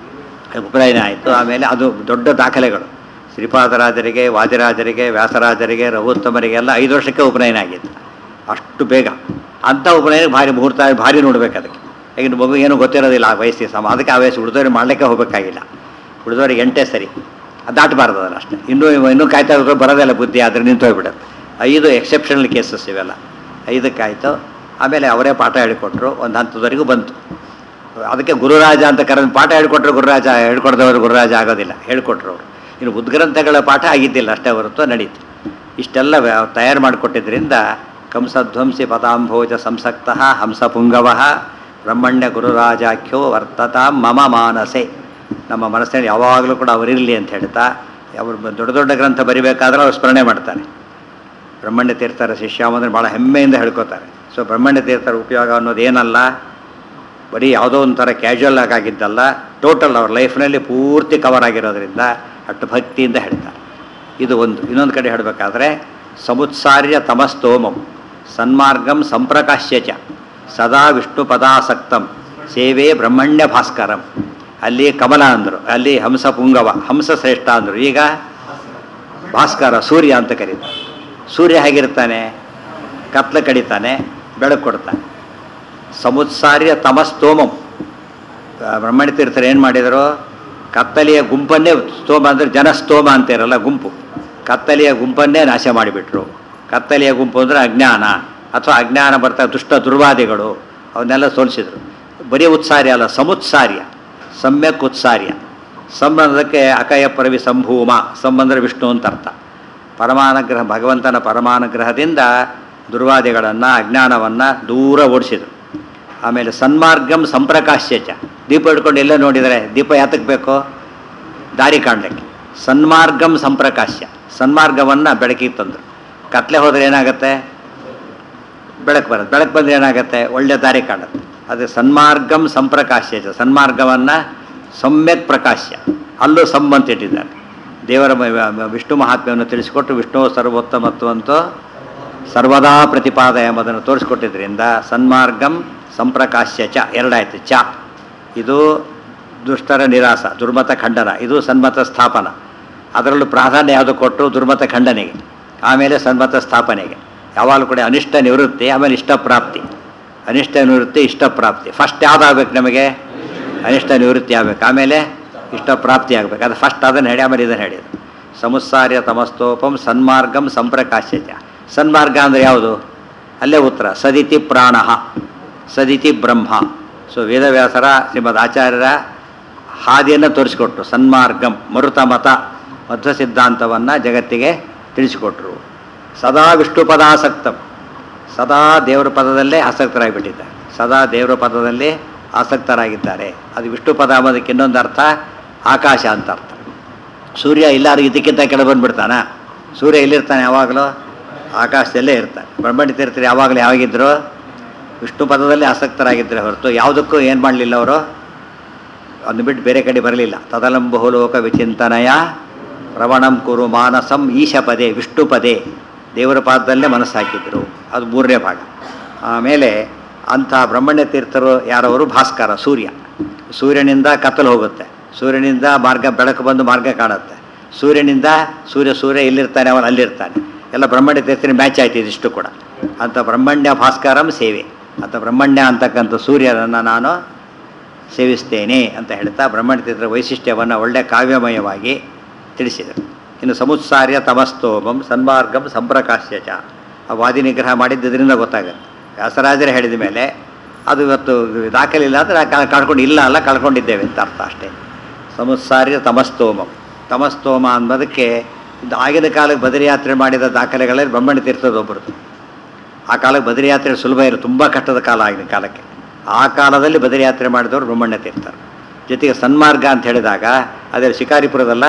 ಉಪನಯನ ಆಯಿತು ಆಮೇಲೆ ಅದು ದೊಡ್ಡ ದಾಖಲೆಗಳು ಶ್ರೀಪಾದರಾಜರಿಗೆ ವಾದಿರಾಜರಿಗೆ ವ್ಯಾಸರಾಜರಿಗೆ ರಘುತ್ತಮರಿಗೆಲ್ಲ ಐದು ವರ್ಷಕ್ಕೆ ಉಪನಯನ ಆಗಿತ್ತು ಅಷ್ಟು ಬೇಗ ಅಂಥ ಉಪನಯನ ಭಾರಿ ಮುಹೂರ್ತ ಭಾರಿ ನೋಡ್ಬೇಕು ಅದಕ್ಕೆ ಈಗ ಮಗು ಏನೂ ಗೊತ್ತಿರೋದಿಲ್ಲ ಆ ವಯಸ್ಸಿಗೆ ಸಮ ಅದಕ್ಕೆ ಆ ವಯಸ್ಸು ಉಳಿದವ್ರಿಗೆ ಮಾಡಲಿಕ್ಕೆ ಹೋಗಬೇಕಾಗಿಲ್ಲ ಉಳಿದವ್ರಿಗೆ ಎಂಟೇ ಸರಿ ಅದು ದಾಟಬಾರ್ದು ಅದನ್ನು ಅಷ್ಟೇ ಇನ್ನೂ ಇನ್ನೂ ಕಾಯ್ತಾ ಇರೋದು ಬರೋದಿಲ್ಲ ಬುದ್ಧಿ ಆದರೆ ನಿಂತು ಹೋಗ್ಬಿಡುತ್ತೆ ಐದು ಎಕ್ಸೆಪ್ಷನಲ್ ಕೇಸಸ್ ಇವೆಲ್ಲ ಐದಕ್ಕಾಯಿತು ಆಮೇಲೆ ಅವರೇ ಪಾಠ ಹೇಳಿಕೊಟ್ರು ಒಂದು ಹಂತದವರೆಗೂ ಬಂತು ಅದಕ್ಕೆ ಗುರುರಾಜ ಅಂತ ಕರೆದು ಪಾಠ ಹೇಳ್ಕೊಟ್ರು ಗುರುರಾಜ ಹೇಳ್ಕೊಡ್ದವರು ಗುರುರಾಜ ಆಗೋದಿಲ್ಲ ಹೇಳ್ಕೊಟ್ರು ಅವರು ಇನ್ನು ಉದ್ಗ್ರಂಥಗಳ ಪಾಠ ಆಗಿದ್ದಿಲ್ಲ ಅಷ್ಟೇ ಹೊರತು ನಡೀತು ಇಷ್ಟೆಲ್ಲ ವ್ಯ- ತಯಾರು ಮಾಡಿಕೊಟ್ಟಿದ್ದರಿಂದ ಕಂಸಧ್ವಂಸಿ ಪದಾಂಭೋಜ ಸಂಸಕ್ತ ಹಂಸಪುಂಗವ ಬ್ರಹ್ಮಣ್ಯ ಗುರುರಾಜಾಖ್ಯೋ ವರ್ತತಾಂ ಮಮ ಮಾನಸೆ ನಮ್ಮ ಮನಸ್ಸಿನಲ್ಲಿ ಯಾವಾಗಲೂ ಕೂಡ ಅವರಿರಲಿ ಅಂತ ಹೇಳ್ತಾ ಅವರು ದೊಡ್ಡ ದೊಡ್ಡ ಗ್ರಂಥ ಬರಿಬೇಕಾದ್ರೆ ಅವ್ರು ಸ್ಮರಣೆ ಮಾಡ್ತಾರೆ ಬ್ರಹ್ಮಣ್ಯ ತೀರ್ಥರ ಶಿಷ್ಯ ಅಂದರೆ ಭಾಳ ಹೆಮ್ಮೆಯಿಂದ ಹೇಳ್ಕೊತಾರೆ ಸೊ ಬ್ರಹ್ಮಣ್ಯ ತೀರ್ಥರ ಉಪಯೋಗ ಅನ್ನೋದು ಏನಲ್ಲ ಬರೀ ಯಾವುದೋ ಒಂಥರ ಕ್ಯಾಶುವಲ್ ಆಗಿ ಆಗಿದ್ದಲ್ಲ ಟೋಟಲ್ ಅವ್ರ ಲೈಫ್ನಲ್ಲಿ ಪೂರ್ತಿ ಕವರ್ ಆಗಿರೋದ್ರಿಂದ ಅಷ್ಟು ಭಕ್ತಿಯಿಂದ ಹೇಳ್ತಾರೆ ಇದು ಒಂದು ಇನ್ನೊಂದು ಕಡೆ ಹೇಳಬೇಕಾದ್ರೆ ಸಮುತ್ಸಾರ್ಯ ತಮಸ್ತೋಮಂ ಸನ್ಮಾರ್ಗಂ ಸಂಪ್ರಕಾಶ್ಯ ಚ ಸದಾ ವಿಷ್ಣು ಪದಾಸಕ್ತಂ ಸೇವೆ ಬ್ರಹ್ಮಣ್ಯ ಭಾಸ್ಕರಂ ಅಲ್ಲಿ ಕಮಲ ಅಂದರು ಅಲ್ಲಿ ಹಂಸ ಪುಂಗವ ಹಂಸ ಶ್ರೇಷ್ಠ ಅಂದರು ಈಗ ಭಾಸ್ಕರ ಸೂರ್ಯ ಅಂತ ಕರೀತಾರೆ ಸೂರ್ಯ ಹೇಗಿರ್ತಾನೆ ಕತ್ಲ ಕಡಿತಾನೆ ಬೆಳಕು ಕೊಡ್ತಾನೆ ಸಮುತ್ಸಾರ್ಯ ತಮಸ್ತೋಮಂ ಆ, ಬ್ರಹ್ಮಣ್ಯ ತೀರ್ಥರು ಏನು ಮಾಡಿದರು ಕತ್ತಲೆಯ ಗುಂಪನ್ನೇ ಸ್ತೋಮ ಅಂದರೆ ಜನಸ್ತೋಮ ಅಂತಿರಲ್ಲ ಗುಂಪು ಕತ್ತಲೆಯ ಗುಂಪನ್ನೇ ನಾಶ ಮಾಡಿಬಿಟ್ರು ಕತ್ತಲೆಯ ಗುಂಪು ಅಂದರೆ ಅಜ್ಞಾನ ಅಥವಾ ಅಜ್ಞಾನ ಬರ್ತಾ ದುಷ್ಟ ದುರ್ವಾದಿಗಳು ಅವನ್ನೆಲ್ಲ ಸೋಲಿಸಿದರು ಬರೀ ಉತ್ಸಾರ್ಯ ಅಲ್ಲ ಸಮುತ್ಸಾರ್ಯ ಸಮ್ಯಕ್ ಉತ್ಸಾರ್ಯ ಸಂಬಂಧಕ್ಕೆ ಅಕಯ ಪರವಿ ಸಂಭೂಮ ಸಂಬಂಧರ ವಿಷ್ಣು ಅಂತ ಅರ್ಥ ಪರಮಾನುಗ್ರಹ ಭಗವಂತನ ಪರಮಾನುಗ್ರಹದಿಂದ ದುರ್ವಾದಿಗಳನ್ನು ಅಜ್ಞಾನವನ್ನು ದೂರ ಓಡಿಸಿದರು ಆಮೇಲೆ ಸನ್ಮಾರ್ಗಂ ಸಂಪ್ರಕಾಶ್ಯ ಚ ದೀಪ ಹಿಡ್ಕೊಂಡು ಎಲ್ಲ ನೋಡಿದರೆ ದೀಪ ಯಾತಕ್ಕೆ ಬೇಕು ದಾರಿ ಕಾಣಲಿಕ್ಕೆ ಸನ್ಮಾರ್ಗಂ ಸಂಪ್ರಕಾಶ್ಯ ಸನ್ಮಾರ್ಗವನ್ನು ಬೆಳಕಿಗೆ ತಂದರು ಕತ್ಲೆ ಹೋದರೆ ಏನಾಗುತ್ತೆ ಬೆಳಕು ಬರುತ್ತೆ ಬೆಳಕು ಬಂದರೆ ಏನಾಗುತ್ತೆ ಒಳ್ಳೆ ದಾರಿ ಕಾಣುತ್ತೆ ಅದು ಸನ್ಮಾರ್ಗಂ ಸಂಪ್ರಕಾಶ್ಯ ಚ ಸನ್ಮಾರ್ಗವನ್ನು ಸಮ್ಯಕ್ ಪ್ರಕಾಶ್ಯ ಅಲ್ಲೂ ಸಮ್ ಅಂತ ಇಟ್ಟಿದ್ದಾರೆ ದೇವರ ಮ- ವಿಷ್ಣು ಮಹಾತ್ಮ್ಯವನ್ನು ತಿಳಿಸಿಕೊಟ್ಟು ವಿಷ್ಣು ಸರ್ವೋತ್ತಮತ್ವಂತೂ ಸರ್ವದಾ ಪ್ರತಿಪಾದ ಎಂಬುದನ್ನು ತೋರಿಸ್ಕೊಟ್ಟಿದ್ರಿಂದ ಸನ್ಮಾರ್ಗಂ ಸಂಪ್ರಕಾಶ್ಯ ಚ ಎರಡಾಯ್ತು ಚ ಇದು ದುಷ್ಟರ ನಿರಾಸ ದುರ್ಮತ ಖಂಡನ ಇದು ಸನ್ಮತ ಸ್ಥಾಪನ ಅದರಲ್ಲೂ ಪ್ರಾಧಾನ್ಯ ಯಾವುದು ಕೊಟ್ಟು ದುರ್ಮತ ಖಂಡನೆಗೆ ಆಮೇಲೆ ಸನ್ಮತ ಸ್ಥಾಪನೆಗೆ ಯಾವಾಗಲೂ ಕೂಡ ಅನಿಷ್ಟ ನಿವೃತ್ತಿ ಆಮೇಲೆ ಇಷ್ಟ ಪ್ರಾಪ್ತಿ ಅನಿಷ್ಟ ನಿವೃತ್ತಿ ಇಷ್ಟ ಪ್ರಾಪ್ತಿ ಫಸ್ಟ್ ಯಾವ್ದಾಗಬೇಕು ನಮಗೆ ಅನಿಷ್ಟ ನಿವೃತ್ತಿ ಆಗಬೇಕು ಆಮೇಲೆ ಇಷ್ಟ ಪ್ರಾಪ್ತಿ ಆಗಬೇಕು ಅದು ಫಸ್ಟ್ ಅದನ್ನು ಹೇಳಿ ಆಮೇಲೆ ಇದನ್ನು ಹೇಳಿದ್ರು ಸಮುತ್ಸಾರ್ಯ ತಮಸ್ತೋಪಂ ಸನ್ಮಾರ್ಗಂ ಸಂಪ್ರಕಾಶ್ಯಚ ಸನ್ಮಾರ್ಗ ಅಂದರೆ ಯಾವುದು ಅಲ್ಲೇ ಉತ್ತರ ಸದಿತಿ ಪ್ರಾಣ ಸದಿತಿ ಬ್ರಹ್ಮ ಸೊ ವೇದವ್ಯಾಸರ ಶ್ರೀಮದ್ ಆಚಾರ್ಯರ ಹಾದಿಯನ್ನು ತೋರಿಸಿಕೊಟ್ರು ಸನ್ಮಾರ್ಗಂ ಮರುತ ಮತ ಮಧ್ವ ಸಿದ್ಧಾಂತವನ್ನು ಜಗತ್ತಿಗೆ ತಿಳಿಸಿಕೊಟ್ರು ಸದಾ ವಿಷ್ಣು ಪದಾಸಕ್ತಂ ಸದಾ ದೇವರ ಪದದಲ್ಲೇ ಆಸಕ್ತರಾಗಿಬಿಟ್ಟಿದ್ದಾರೆ ಸದಾ ದೇವರ ಪದದಲ್ಲಿ ಆಸಕ್ತರಾಗಿದ್ದಾರೆ ಅದು ವಿಷ್ಣು ಪದ ಅನ್ನೋದಕ್ಕೆ ಇನ್ನೊಂದು ಅರ್ಥ ಆಕಾಶ ಅಂತ ಅರ್ಥ ಸೂರ್ಯ ಇಲ್ಲಾರು ಇದಕ್ಕಿಂತ ಕೆಳ ಬಂದ್ಬಿಡ್ತಾನ ಸೂರ್ಯ ಎಲ್ಲಿರ್ತಾನೆ ಯಾವಾಗಲೂ ಆಕಾಶದಲ್ಲೇ ಇರ್ತಾನೆ ಬ್ರಹ್ಮಣ್ಯ ತೀರ್ಥರು ಯಾವಾಗಲೂ ಯಾವಾಗಿದ್ದರು ವಿಷ್ಣು ಪದದಲ್ಲಿ ಆಸಕ್ತರಾಗಿದ್ದರೆ ಹೊರತು ಯಾವುದಕ್ಕೂ ಏನು ಮಾಡಲಿಲ್ಲ ಅವರು ಅದನ್ನು ಬಿಟ್ಟು ಬೇರೆ ಕಡೆ ಬರಲಿಲ್ಲ ತದಲಂಬಹುಲೋಕ ವಿಚಿಂತನಯ ಪ್ರವಣಂ ಕುರು ಮಾನಸಂ ಈಶ ಪದೇ ವಿಷ್ಣು ಪದೇ ದೇವರ ಪಾದದಲ್ಲೇ ಮನಸ್ಸು ಹಾಕಿದ್ರು ಅದು ಮೂರನೇ ಭಾಗ ಆಮೇಲೆ ಅಂಥ ಬ್ರಹ್ಮಣ್ಯ ತೀರ್ಥರು ಯಾರವರು ಭಾಸ್ಕರ ಸೂರ್ಯ ಸೂರ್ಯನಿಂದ ಕತ್ತಲು ಹೋಗುತ್ತೆ ಸೂರ್ಯನಿಂದ ಮಾರ್ಗ ಬೆಳಕು ಬಂದು ಮಾರ್ಗ ಕಾಣುತ್ತೆ ಸೂರ್ಯನಿಂದ ಸೂರ್ಯ ಸೂರ್ಯ ಎಲ್ಲಿರ್ತಾನೆ ಅವನು ಅಲ್ಲಿರ್ತಾನೆ ಎಲ್ಲ ಬ್ರಹ್ಮಣ್ಯ ತೀರ್ಥನ ಮ್ಯಾಚ್ ಆಯ್ತು ಇದಿಷ್ಟು ಕೂಡ ಅಂಥ ಬ್ರಹ್ಮಣ್ಯ ಭಾಸ್ಕರಂ ಸೇವೆ ಅಂಥ ಬ್ರಹ್ಮಣ್ಯ ಅಂತಕ್ಕಂಥ ಸೂರ್ಯನನ್ನು ನಾನು ಸೇವಿಸ್ತೇನೆ ಅಂತ ಹೇಳ್ತಾ ಬ್ರಹ್ಮಣ್ಯ ತೀರ್ಥರ ವೈಶಿಷ್ಟ್ಯವನ್ನು ಒಳ್ಳೆ ಕಾವ್ಯಮಯವಾಗಿ ತಿಳಿಸಿದರು ಇನ್ನು ಸಮುತ್ಸಾರ್ಯ ತಮಸ್ತೋಮಂ ಸನ್ಮಾರ್ಗಂ ಸಂಪ್ರಕಾಶ್ಯ ಚ ಆ ವಾದಿ ನಿಗ್ರಹ ಮಾಡಿದ್ದರಿಂದ ಗೊತ್ತಾಗುತ್ತೆ ವ್ಯಾಸರಾಜರೇ ಹೇಳಿದ ಮೇಲೆ ಅದು ಇವತ್ತು ದಾಖಲೆ ಇಲ್ಲ ಅಂದರೆ ಕಳ್ಕೊಂಡು ಇಲ್ಲ ಅಲ್ಲ ಕಳ್ಕೊಂಡಿದ್ದೇವೆ ಅಂತ ಅರ್ಥ ಅಷ್ಟೇ ಸಮುತ್ಸಾರ್ಯ ತಮಸ್ತೋಮಂ ತಮಸ್ತೋಮ ಅನ್ನೋದಕ್ಕೆ ಇದು ಆಗಿನ ಕಾಲಕ್ಕೆ ಬದರಿ ಯಾತ್ರೆ ಮಾಡಿದ ದಾಖಲೆಗಳಲ್ಲಿ ಬ್ರಹ್ಮಣ್ಯ ತೀರ್ಥದೊಬ್ಬರದು ಆ ಕಾಲಕ್ಕೆ ಬದರಿ ಯಾತ್ರೆ ಸುಲಭ ಇರು ತುಂಬ ಕಷ್ಟದ ಕಾಲ ಆಗಿನ ಕಾಲಕ್ಕೆ ಆ ಕಾಲದಲ್ಲಿ ಬದರಿ ಯಾತ್ರೆ ಮಾಡಿದವರು ಬ್ರಹ್ಮಣ್ಯ ತೀರ್ಥರು ಜೊತೆಗೆ ಸನ್ಮಾರ್ಗ ಅಂತ ಹೇಳಿದಾಗ ಅದೇ ಶಿಕಾರಿಪುರದಲ್ಲ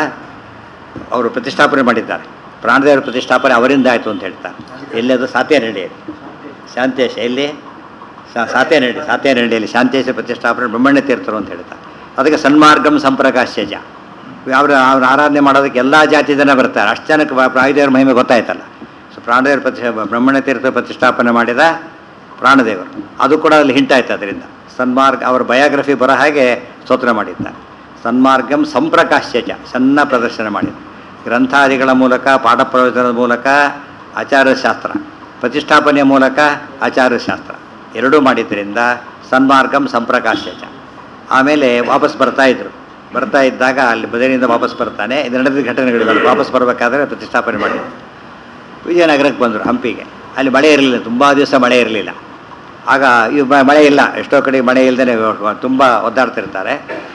ಅವರು ಪ್ರತಿಷ್ಠಾಪನೆ ಮಾಡಿದ್ದಾರೆ ಪ್ರಾಣದೇವರ ಪ್ರತಿಷ್ಠಾಪನೆ ಅವರಿಂದ ಆಯಿತು ಅಂತ ಹೇಳ್ತಾರೆ ಎಲ್ಲಿ ಅದು ಸಾತೇನಹಳ್ಳಿಯಲ್ಲಿ ಶಾಂತೇಶ ಎಲ್ಲಿ ಸಾ- ಸಾತೇನಹಳ್ಳಿ ಸಾತೇನಹಳ್ಳಿಯಲ್ಲಿ ಶಾಂತೇಶ ಪ್ರತಿಷ್ಠಾಪನೆ ಬ್ರಹ್ಮಣ್ಯ ತೀರ್ಥರು ಅಂತ ಹೇಳ್ತಾರೆ ಅದಕ್ಕೆ ಸನ್ಮಾರ್ಗಂ ಸಂಪ್ರಕಾಶ್ಯಜ ಅವ್ರ ಅವ್ರ ಆರಾಧನೆ ಮಾಡೋದಕ್ಕೆ ಎಲ್ಲ ಜಾತಿ ಜನ ಬರ್ತಾರೆ ಅಷ್ಟು ಜನಕ್ಕೆ ಬ- ಪ್ರಾಣದೇವರ ಮಹಿಮೆ ಗೊತ್ತಾಯ್ತಲ್ಲ ಸೊ ಪ್ರಾಣದೇವರ ಪ್ರತಿ ಬ್ರಹ್ಮಣ್ಯ ತೀರ್ಥ ಪ್ರತಿಷ್ಠಾಪನೆ ಮಾಡಿದ ಪ್ರಾಣದೇವರು ಅದು ಕೂಡ ಅಲ್ಲಿ ಹಿಂಟಾಯ್ತು ಅದರಿಂದ ಸನ್ಮಾರ್ಗ ಅವರ ಬಯೋಗ್ರಫಿ ಬರೋ ಹಾಗೆ ಸ್ತೋತ್ರ ಮಾಡಿದ್ದಾರೆ ಸನ್ಮಾರ್ಗಂ ಸಂಪ್ರಕಾಶ್ಯಚ ಸಣ್ಣ ಪ್ರದರ್ಶನ ಮಾಡಿದ ಗ್ರಂಥಾದಿಗಳ ಮೂಲಕ ಪಾಠ ಪ್ರವಚನದ ಮೂಲಕ ಆಚಾರ್ಯಶಾಸ್ತ್ರ ಪ್ರತಿಷ್ಠಾಪನೆಯ ಮೂಲಕ ಆಚಾರ್ಯಶಾಸ್ತ್ರ ಎರಡೂ ಮಾಡಿದ್ದರಿಂದ ಸನ್ಮಾರ್ಗಂ ಸಂಪ್ರಕಾಶ್ಯಚ ಆಮೇಲೆ ವಾಪಸ್ ಬರ್ತಾ ಇದ್ರು ಬರ್ತಾ ಇದ್ದಾಗ ಅಲ್ಲಿ ಬದರಿಯಿಂದ ವಾಪಸ್ ಬರ್ತಾನೆ ಇದು ನಡೆದ ಘಟನೆಗಳಿವೆ ವಾಪಸ್ ಬರಬೇಕಾದ್ರೆ ಪ್ರತಿಷ್ಠಾಪನೆ ಮಾಡಿದ್ರು ವಿಜಯನಗರಕ್ಕೆ ಬಂದರು ಹಂಪಿಗೆ ಅಲ್ಲಿ ಮಳೆ ಇರಲಿಲ್ಲ ತುಂಬ ದಿವಸ ಮಳೆ ಇರಲಿಲ್ಲ ಆಗ ಇವ್ ಮ- ಮಳೆ ಇಲ್ಲ ಎಷ್ಟೋ ಕಡೆ ಮಳೆ ಇಲ್ಲದೇ ತುಂಬ ಒದ್ದಾಡ್ತಿರ್ತಾರೆ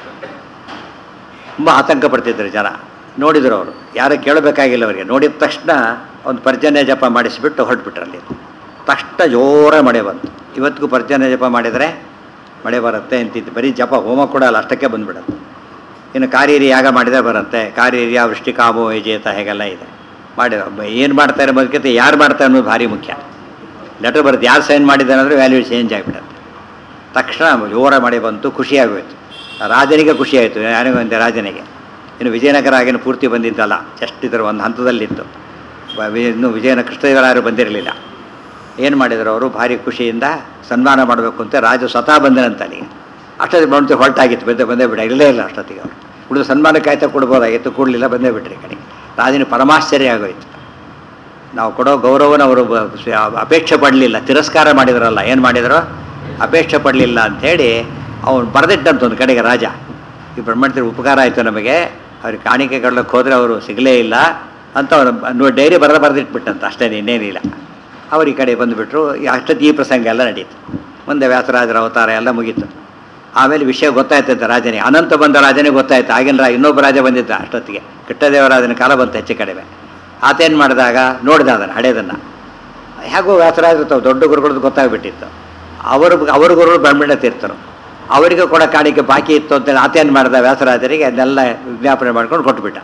ತುಂಬ ಆತಂಕ ಪಡ್ತಿದ್ರು ಜನ ನೋಡಿದ್ರು ಅವರು ಯಾರು ಕೇಳಬೇಕಾಗಿಲ್ಲ ಅವರಿಗೆ ನೋಡಿದ ತಕ್ಷಣ ಒಂದು ಪರ್ಜನ್ಯ ಜಪ ಮಾಡಿಸಿಬಿಟ್ಟು ಹೊರಟ್ಬಿಟ್ರು ಅಲ್ಲಿ ತಕ್ಷಣ ಜೋರ ಮಳೆ ಬಂತು ಇವತ್ತಿಗೂ ಪರ್ಜನ್ಯ ಜಪ ಮಾಡಿದರೆ ಮಳೆ ಬರುತ್ತೆ ಅಂತಿದ್ದು ಬರೀ ಜಪ ಹೋಮ ಕೂಡ ಅಲ್ಲ ಅಷ್ಟಕ್ಕೆ ಬಂದ್ಬಿಡುತ್ತೆ ಇನ್ನು ಕಾವೇರಿ ಯಾಗ ಮಾಡಿದರೆ ಬರುತ್ತೆ ಕಾವೇರಿಯ ವೃಷ್ಟಿಕಾಮೋ ವಿಜೇತ ಹೇಗೆಲ್ಲ ಇದೆ ಮಾಡಿ ಏನು ಮಾಡ್ತಾರೆ ಬದುಕತ್ತೆ ಯಾರು ಮಾಡ್ತಾರೆ ಅನ್ನೋದು ಭಾರಿ ಮುಖ್ಯ ಲೆಟರ್ ಬರುತ್ತೆ ಯಾರು ಸೈನ್ ಮಾಡಿದ್ದಾರೆ ಅಂದರೆ ವ್ಯಾಲ್ಯೂ ಚೇಂಜ್ ಆಗಿಬಿಡುತ್ತೆ ತಕ್ಷಣ ಜೋರ ಮಳೆ ಬಂತು ಖುಷಿಯಾಗೋಯ್ತು ರಾಜನಿಗೆ ಖುಷಿ ಆಯಿತು ಯಾರಿಗೂ ಅಂತೆ ರಾಜನಿಗೆ ಇನ್ನು ವಿಜಯನಗರ ಆಗಿನ ಪೂರ್ತಿ ಬಂದಿದ್ದಲ್ಲ ಜಸ್ಟ್ ಇದರ ಒಂದು ಹಂತದಲ್ಲಿತ್ತು ವ- ವಿ- ಇನ್ನು ವಿಜಯನ ಕೃಷ್ಣದೇವರಾಯರು ಬಂದಿರಲಿಲ್ಲ ಏನು ಮಾಡಿದರು ಅವರು ಭಾರಿ ಖುಷಿಯಿಂದ ಸನ್ಮಾನ ಮಾಡಬೇಕು ಅಂತ ರಾಜ ಸ್ವತಃ ಬಂದನಂತ ಅಲ್ಲಿಗೆ ಅಷ್ಟೊತ್ತಿಗೆ ಬಂದು ಹೊರಟಾಗಿತ್ತು ಬಂದೇ ಬಂದೇ ಬಿಡ ಇರಲೇ ಇಲ್ಲ ಅಷ್ಟೊತ್ತಿಗೆ ಅವರು ಉಳಿದು ಸನ್ಮಾನಕ್ಕೆ ಆಯ್ತಾ ಕೊಡ್ಬೋದಾಗಿತ್ತು ಕೊಡಲಿಲ್ಲ ಬಂದೇ ಬಿಟ್ರಿ ಈ ಕಡೆಗೆ ರಾಜನ ಪರಮಾಶ್ಚರ್ಯ ಆಗೋಯ್ತು ನಾವು ಕೊಡೋ ಗೌರವನ ಅವರು ಬ- ಸ- ಅಪೇಕ್ಷೆ ಪಡಲಿಲ್ಲ ತಿರಸ್ಕಾರ ಮಾಡಿದ್ರಲ್ಲ ಏನು ಮಾಡಿದ್ರು ಅಪೇಕ್ಷೆ ಪಡಲಿಲ್ಲ ಅಂಥೇಳಿ ಅವನು ಬರೆದಿಟ್ಟಂತ ಒಂದು ಕಡೆಗೆ ರಾಜ ಈ ಬ್ರಹ್ಮಣ್ಯರ ಉಪಕಾರ ಆಯಿತು ನಮಗೆ ಅವ್ರಿಗೆ ಕಾಣಿಕೆ ಕೊಡ್ಲಿಕ್ಕೆ ಹೋದರೆ ಅವರು ಸಿಗಲೇ ಇಲ್ಲ ಅಂತ ಅವನು ಡೈರಿ ಬರೆದ ಬರೆದಿಟ್ಬಿಟ್ಟಂತ ಅಷ್ಟೇ ಇನ್ನೇನಿಲ್ಲ ಅವ್ರು ಈ ಕಡೆ ಬಂದುಬಿಟ್ರು ಅಷ್ಟೊತ್ತು ಈ ಪ್ರಸಂಗ ಎಲ್ಲ ನಡೀತು ಮುಂದೆ ವ್ಯಾಸರಾಜರ ಅವತಾರ ಎಲ್ಲ ಮುಗೀತು ಆಮೇಲೆ ವಿಷಯ ಗೊತ್ತಾಯ್ತಂತೆ ರಾಜನಿಗೆ ಅನಂತ ಬಂದ ರಾಜನಿಗೆ ಗೊತ್ತಾಯ್ತು ಆಗಿನ ರಾ ಇನ್ನೊಬ್ಬ ರಾಜ ಬಂದಿದ್ದ ಅಷ್ಟೊತ್ತಿಗೆ ಕೃಷ್ಣದೇವರಾಜನ ಕಾಲ ಬಂತು ಹೆಚ್ಚು ಕಡಿಮೆ ಆತೇನು ಮಾಡಿದಾಗ ನೋಡಿದ ಅದನ್ನು ಹಳೇದನ್ನು ಹೇಗೋ ವ್ಯಾಸರಾಗಿರ್ತಾವೆ ದೊಡ್ಡ ಗುರುಗಳದ್ದು ಗೊತ್ತಾಗ್ಬಿಟ್ಟಿತ್ತು ಅವರು ಅವ್ರ ಗುರುಗಳು ಬ್ರಹ್ಮಣ್ಯ ತೀರ್ಥರು ಅವರಿಗೆ ಕೂಡ ಕಾಣಿಕೆ ಬಾಕಿ ಇತ್ತು ಅಂತೇಳಿ ಆತೇನು ಮಾಡಿದ ವ್ಯಾಸರಾಜರಿಗೆ ಅದನ್ನೆಲ್ಲ ವಿಜ್ಞಾಪನೆ ಮಾಡ್ಕೊಂಡು ಕೊಟ್ಬಿಟ್ಟ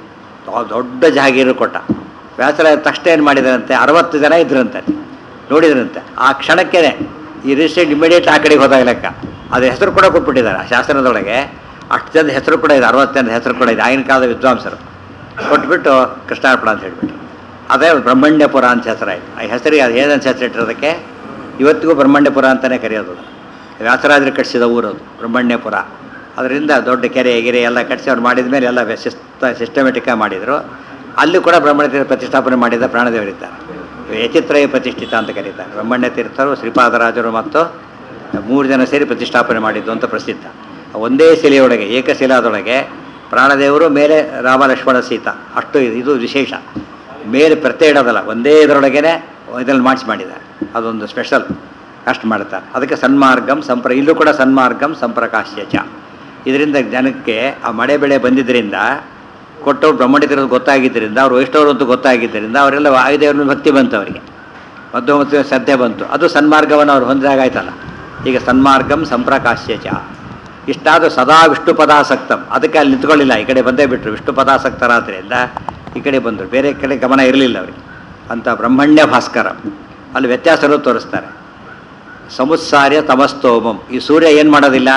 ದೊ- ದೊಡ್ಡ ಜಾಗೀರು ಕೊಟ್ಟ ವ್ಯಾಸರಾಜ ತಕ್ಷಣ ಏನು ಮಾಡಿದರಂತೆ ಅರವತ್ತು ಜನ ಇದ್ರಂತೆ ನೋಡಿದ್ರಂತೆ ಆ ಕ್ಷಣಕ್ಕೆ ಈ ರಿಜಿಸ್ಟ್ರೇಟ್ ಇಮಿಡಿಯೇಟ್ ಆ ಕಡೆಗೆ ಹೋದಾಗ ಲೆಕ್ಕ ಅದು ಹೆಸರು ಕೂಡ ಕೊಟ್ಬಿಟ್ಟಿದ್ದಾರೆ ಆ ಶಾಸ್ತ್ರದೊಳಗೆ ಅಷ್ಟು ಜನ ಹೆಸರು ಕೂಡ ಇದೆ ಅರವತ್ತು ಜನ ಹೆಸರು ಕೂಡ ಇದೆ ಆಗಿನ ಕಾಲದ ವಿದ್ವಾಂಸರು ಕೊಟ್ಬಿಟ್ಟು ಕೃಷ್ಣಾರ್ಪಣ ಅಂತ ಹೇಳ್ಬಿಟ್ಟು ಅದೇ ಬ್ರಹ್ಮಣ್ಯಪುರ ಅಂತ ಹೆಸರಾಯಿತು ಆ ಹೆಸರಿಗೆ ಅದು ಏನಂತ ಹೆಸರಿಟ್ಟಿರೋದಕ್ಕೆ ಇವತ್ತಿಗೂ ಬ್ರಹ್ಮಣ್ಯಪುರ ಅಂತಲೇ ಕರೆಯೋದು ಅದು. ವ್ಯಾಸರಾಜರು ಕಟ್ಟಿಸಿದ ಊರದು ಬ್ರಹ್ಮಣ್ಯಪುರ ಅದರಿಂದ ದೊಡ್ಡ ಕೆರೆ ಗಿರೆ ಎಲ್ಲ ಕಟ್ಟಿಸಿ ಅವ್ರು ಮಾಡಿದ ಮೇಲೆ ಎಲ್ಲ ಶಿಸ್ತ ಸಿಸ್ಟಮೆಟಿಕ್ಕಾಗಿ ಮಾಡಿದರು ಅಲ್ಲಿ ಕೂಡ ಬ್ರಹ್ಮಣ್ಯ ತೀರ್ಥ ಪ್ರತಿಷ್ಠಾಪನೆ ಮಾಡಿದ ಪ್ರಾಣದೇವರಿದ್ದಾರೆ ಯಚಿತ್ರಯ ಪ್ರತಿಷ್ಠಿತ ಅಂತ ಕರೀತಾರೆ ಬ್ರಹ್ಮಣ್ಯ ತೀರ್ಥರು ಶ್ರೀಪಾದರಾಜರು ಮತ್ತು ಮೂರು ಜನ ಸೇರಿ ಪ್ರತಿಷ್ಠಾಪನೆ ಮಾಡಿದ್ದು ಅಂತ ಪ್ರಸಿದ್ಧ ಒಂದೇ ಶಿಲೆಯೊಳಗೆ ಏಕಶಿಲಾದೊಳಗೆ ಪ್ರಾಣದೇವರು ಮೇಲೆ ರಾಮ ಲಕ್ಷ್ಮಣ ಸೀತಾ ಅಷ್ಟು ಇದು- ಇದು ವಿಶೇಷ ಮೇಲೆ ಪ್ರತ್ಯಯ ಇಡೋದಲ್ಲ ಒಂದೇ ಇದರೊಳಗೇನೆ ಇದರಲ್ಲಿ ಮಾಡಿಸಿ ಮಾಡಿದ್ದಾರೆ ಅದೊಂದು ಸ್ಪೆಷಲ್ ಅಷ್ಟು ಮಾಡ್ತಾರೆ ಅದಕ್ಕೆ ಸನ್ಮಾರ್ಗಂ ಸಂಪ್ರ ಇಲ್ಲೂ ಕೂಡ ಸನ್ಮಾರ್ಗಂ ಸಂಪ್ರಕಾಶ್ಯ ಚ ಇದರಿಂದ ಜನಕ್ಕೆ ಆ ಮಳೆ ಬೆಳೆ ಬಂದಿದ್ದರಿಂದ ಕೊಟ್ಟವ್ರು ಬ್ರಹ್ಮಣಿತಿರೋದು ಗೊತ್ತಾಗಿದ್ದರಿಂದ ಅವ್ರು ವೈಷ್ಣವರು ಅಂತ ಗೊತ್ತಾಗಿದ್ದರಿಂದ ಅವರೆಲ್ಲ ವಾಯುದೇವ್ರ ಭಕ್ತಿ ಬಂತು ಅವರಿಗೆ ಮಧ್ವ ಮತ್ತು ಶ್ರದ್ಧೆ ಬಂತು ಅದು ಸನ್ಮಾರ್ಗವನ್ನು ಅವ್ರು ಹೊಂದಿದಾಗ ಆಯ್ತಲ್ಲ ಈಗ ಸನ್ಮಾರ್ಗಂ ಸಂಪ್ರಕಾಶ್ಯ ಚ ಇಷ್ಟಾದರೂ ಸದಾ ವಿಷ್ಣು ಪದಾಸಕ್ತಂ ಅದಕ್ಕೆ ಅಲ್ಲಿ ನಿಂತ್ಕೊಳ್ಳಿಲ್ಲ ಈ ಕಡೆ ಬಂದೇ ಬಿಟ್ಟರು ವಿಷ್ಣು ಪದಾಸಕ್ತರಾದ್ರಿಂದ ಈ ಕಡೆ ಬಂದರು ಬೇರೆ ಕಡೆ ಗಮನ ಇರಲಿಲ್ಲ ಅವರಿಗೆ ಅಂತ ಬ್ರಹ್ಮಣ್ಯ ಭಾಸ್ಕರ ಅಲ್ಲಿ ವ್ಯತ್ಯಾಸಗಳು ತೋರಿಸ್ತಾರೆ ಸಮುತ್ಸಾರ್ಯ ತಮಸ್ತೋಮಂ ಈ ಸೂರ್ಯ ಏನು ಮಾಡೋದಿಲ್ಲ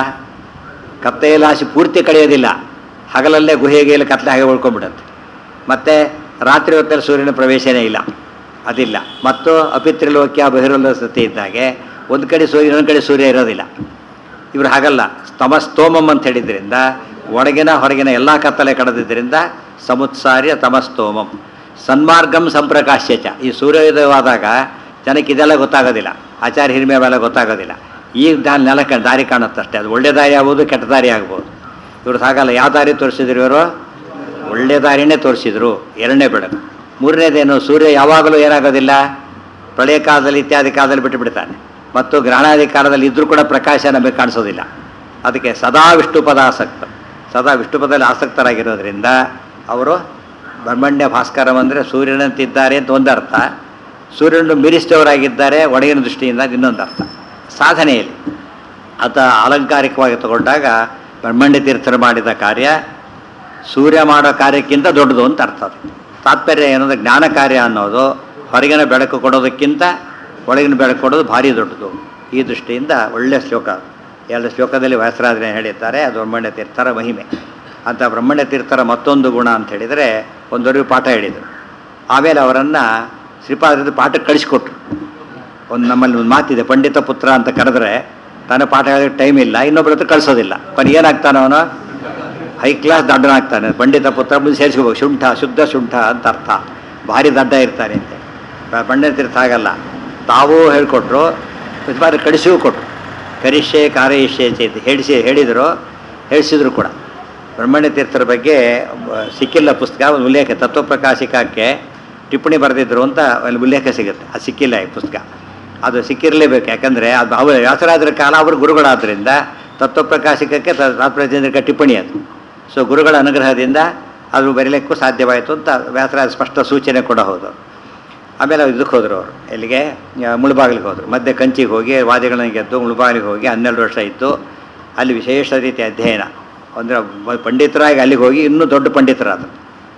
ಕತ್ತೇಲಾಸಿ ಪೂರ್ತಿ ಕಳೆಯೋದಿಲ್ಲ ಹಗಲಲ್ಲೇ ಗುಹೆಗೆಯಲ್ಲಿ ಕತ್ಲೆ ಹಾಗೆ ಉಳ್ಕೊಂಡ್ಬಿಡುತ್ತೆ ಮತ್ತು ರಾತ್ರಿ ಹೊತ್ತಲ್ಲಿ ಸೂರ್ಯನ ಪ್ರವೇಶನೇ ಇಲ್ಲ ಅದಿಲ್ಲ ಮತ್ತು ಅಪಿತ್ರಿಲೋಕ್ಯ ಬಹಿರಲ ಸತಿ ಇದ್ದಾಗೆ ಒಂದು ಕಡೆ ಸೂರ್ಯ ಇನ್ನೊಂದು ಕಡೆ ಸೂರ್ಯ ಇರೋದಿಲ್ಲ ಇವರು ಹಾಗಲ್ಲ ತಮಸ್ತೋಮಂ ಅಂತ ಹೇಳಿದ್ರಿಂದ ಒಳಗಿನ ಹೊರಗಿನ ಎಲ್ಲ ಕತ್ತಲೆ ಕಳೆದಿದ್ದರಿಂದ ಸಮುತ್ಸಾರ್ಯ ತಮಸ್ತೋಮಂ ಸನ್ಮಾರ್ಗಂ ಸಂಪ್ರಕಾಶ್ಯ ಚ ಈ ಸೂರ್ಯೋದಯವಾದಾಗ ಜನಕ್ಕೆ ಇದೆಲ್ಲ ಗೊತ್ತಾಗೋದಿಲ್ಲ ಆಚಾರ ಹಿರಿಮೆ ಮೇಲೆ ಗೊತ್ತಾಗೋದಿಲ್ಲ ಈಗ ದಾರಿ ನೆಲ ಕ- ದಾರಿ ಕಾಣುತ್ತಷ್ಟೇ ಅದು ಒಳ್ಳೆ ದಾರಿ ಆಗ್ಬೋದು ಕೆಟ್ಟ ದಾರಿ ಆಗ್ಬೋದು ಇವ್ರದ್ದು ಹಾಗಲ್ಲ ಯಾವ ದಾರಿ ತೋರಿಸಿದ್ರು ಇವರು ಒಳ್ಳೆ ದಾರಿನೇ ತೋರಿಸಿದ್ರು ಎರಡನೇ ಬೆಳಕು ಮೂರನೇದೇನು ಸೂರ್ಯ ಯಾವಾಗಲೂ ಏನಾಗೋದಿಲ್ಲ ಪ್ರಳಯ ಕಾಲದಲ್ಲಿ ಇತ್ಯಾದಿ ಕಾಲದಲ್ಲಿ ಬಿಟ್ಟು ಬಿಡ್ತಾನೆ ಮತ್ತು ಗ್ರಹಣಾದಿ ಕಾಲದಲ್ಲಿ ಇದ್ರೂ ಕೂಡ ಪ್ರಕಾಶ ನಮಗೆ ಕಾಣಿಸೋದಿಲ್ಲ ಅದಕ್ಕೆ ಸದಾ ವಿಷ್ಣು ಪದ ಆಸಕ್ತ ಸದಾ ವಿಷ್ಣು ಪದದಲ್ಲಿ ಆಸಕ್ತರಾಗಿರೋದ್ರಿಂದ ಅವರು ಬ್ರಹ್ಮಣ್ಯ ಭಾಸ್ಕರಂ ಅಂದರೆ ಸೂರ್ಯನಂತಿದ್ದಾರೆ ಅಂತ ಒಂದು ಅರ್ಥ ಸೂರ್ಯನನ್ನು ಮೀರಿಸಿದವರಾಗಿದ್ದಾರೆ ಒಳಗಿನ ದೃಷ್ಟಿಯಿಂದ ಇನ್ನೊಂದು ಅರ್ಥ ಸಾಧನೆಯಲ್ಲಿ ಆತ ಅಲಂಕಾರಿಕವಾಗಿ ತಗೊಂಡಾಗ ಬ್ರಹ್ಮಣ್ಯ ತೀರ್ಥರು ಮಾಡಿದ ಕಾರ್ಯ ಸೂರ್ಯ ಮಾಡೋ ಕಾರ್ಯಕ್ಕಿಂತ ದೊಡ್ಡದು ಅಂತ ಅರ್ಥ ಅದು ತಾತ್ಪರ್ಯ ಏನಂದ್ರೆ ಜ್ಞಾನ ಕಾರ್ಯ ಅನ್ನೋದು ಹೊರಗಿನ ಬೆಳಕು ಕೊಡೋದಕ್ಕಿಂತ ಒಳಗಿನ ಬೆಳಕು ಕೊಡೋದು ಭಾರಿ ದೊಡ್ಡದು ಈ ದೃಷ್ಟಿಯಿಂದ ಒಳ್ಳೆಯ ಶ್ಲೋಕ ಅದು. ಎರಡು ಶ್ಲೋಕದಲ್ಲಿ ವ್ಯಾಸರಾಜನೇ ಹೇಳಿದ್ದಾರೆ ಅದು ಬ್ರಹ್ಮಣ್ಯ ತೀರ್ಥರ ಮಹಿಮೆ ಅಂತ ಬ್ರಹ್ಮಣ್ಯ ತೀರ್ಥರ ಮತ್ತೊಂದು ಗುಣ ಅಂತ ಹೇಳಿದರೆ ಒಂದೊರಿಗೆ ಪಾಠ ಹೇಳಿದರು ಆಮೇಲೆ ಅವರನ್ನು ಶ್ರೀಪಾದದ ಪಾಠಕ್ಕೆ ಕಳಿಸ್ಕೊಟ್ರು ಒಂದು ನಮ್ಮಲ್ಲಿ ಒಂದು ಮಾತಿದೆ ಪಂಡಿತ ಪುತ್ರ ಅಂತ ಕರೆದ್ರೆ ತಾನು ಪಾಠ ಹೇಳೋಕ್ಕೆ ಟೈಮ್ ಇಲ್ಲ ಇನ್ನೊಬ್ಬರ ಹತ್ರ ಕಳಿಸೋದಿಲ್ಲ ಕೊನೆ ಏನಾಗ್ತಾನೆ ಅವನು ಹೈ ಕ್ಲಾಸ್ ದಡ್ಡನಾಗ್ತಾನೆ ಪಂಡಿತ ಪುತ್ರ ಮುಂದೆ ಸೇರಿಸ್ಕೋಬೇಕು ಶುಂಠ ಶುದ್ಧ ಶುಂಠ ಅಂತ ಅರ್ಥ ಭಾರಿ ದಡ್ಡ ಇರ್ತಾನೆ ಅಂತೆ ಬ- ಪಂಡಿತ ತೀರ್ಥ ಆಗಲ್ಲ ತಾವೂ ಹೇಳ್ಕೊಟ್ರು ಬಾರಿ ಕಳಿಸಿಯೂ ಕೊಟ್ಟರು ಕರಿಷ್ಯೆ ಕಾರ್ಯಷ್ಯೆ ಚೇತಿ ಹೇಳಿಸಿ ಹೇಳಿದರು ಹೇಳಿಸಿದ್ರು ಕೂಡ ಬ್ರಹ್ಮಣ್ಯ ತೀರ್ಥರ ಬಗ್ಗೆ ಬ- ಸಿಕ್ಕಿಲ್ಲ ಪುಸ್ತಕ ಒಂದು ಉಲ್ಲೇಖ ತತ್ವಪ್ರಕಾಶಿಕಕ್ಕೆ ಟಿಪ್ಪಣಿ ಬರೆದಿದ್ರು ಅಂತ ಅಲ್ಲಿ ಉಲ್ಲೇಖ ಸಿಗುತ್ತೆ ಅದು ಸಿಕ್ಕಿಲ್ಲ ಈ ಪುಸ್ತಕ ಅದು ಸಿಕ್ಕಿರಲೇಬೇಕು ಯಾಕಂದರೆ ಅದು ಅವರು ವ್ಯಾಸರಾಜರ ಕಾಲ ಅವರು ಗುರುಗಳಾದ್ದರಿಂದ ತತ್ವಪ್ರಕಾಶಿಕಕ್ಕೆ ತ- ತಾತ್ಪರ್ಯಚಂದ್ರಿಕ ಟಿಪ್ಪಣಿ ಅದು ಸೊ ಗುರುಗಳ ಅನುಗ್ರಹದಿಂದ ಅದು ಬರೀಲಿಕ್ಕೂ ಸಾಧ್ಯವಾಯಿತು ಅಂತ ವ್ಯಾಸರಾಜ ಸ್ಪಷ್ಟ ಸೂಚನೆ ಕೂಡ ಹೌದು ಆಮೇಲೆ ಅವ್ರು ಇದಕ್ಕೆ ಹೋದರು ಅವರು ಎಲ್ಲಿಗೆ ಆ, ಮುಳುಬಾಗಿಲಿಗೆ ಹೋದರು ಮಧ್ಯೆ ಕಂಚಿಗೆ ಹೋಗಿ ವಾದಿಗಳನ್ನ ಗೆದ್ದು ಮುಳುಬಾಗಿಲಿಗೆ ಹೋಗಿ ಹನ್ನೆರಡು ವರ್ಷ ಇದ್ದು ಅಲ್ಲಿ ವಿಶೇಷ ರೀತಿಯ ಅಧ್ಯಯನ ಅಂದರೆ ಪಂಡಿತರಾಗಿ ಅಲ್ಲಿಗೆ ಹೋಗಿ ಇನ್ನೂ ದೊಡ್ಡ ಪಂಡಿತರಾದರು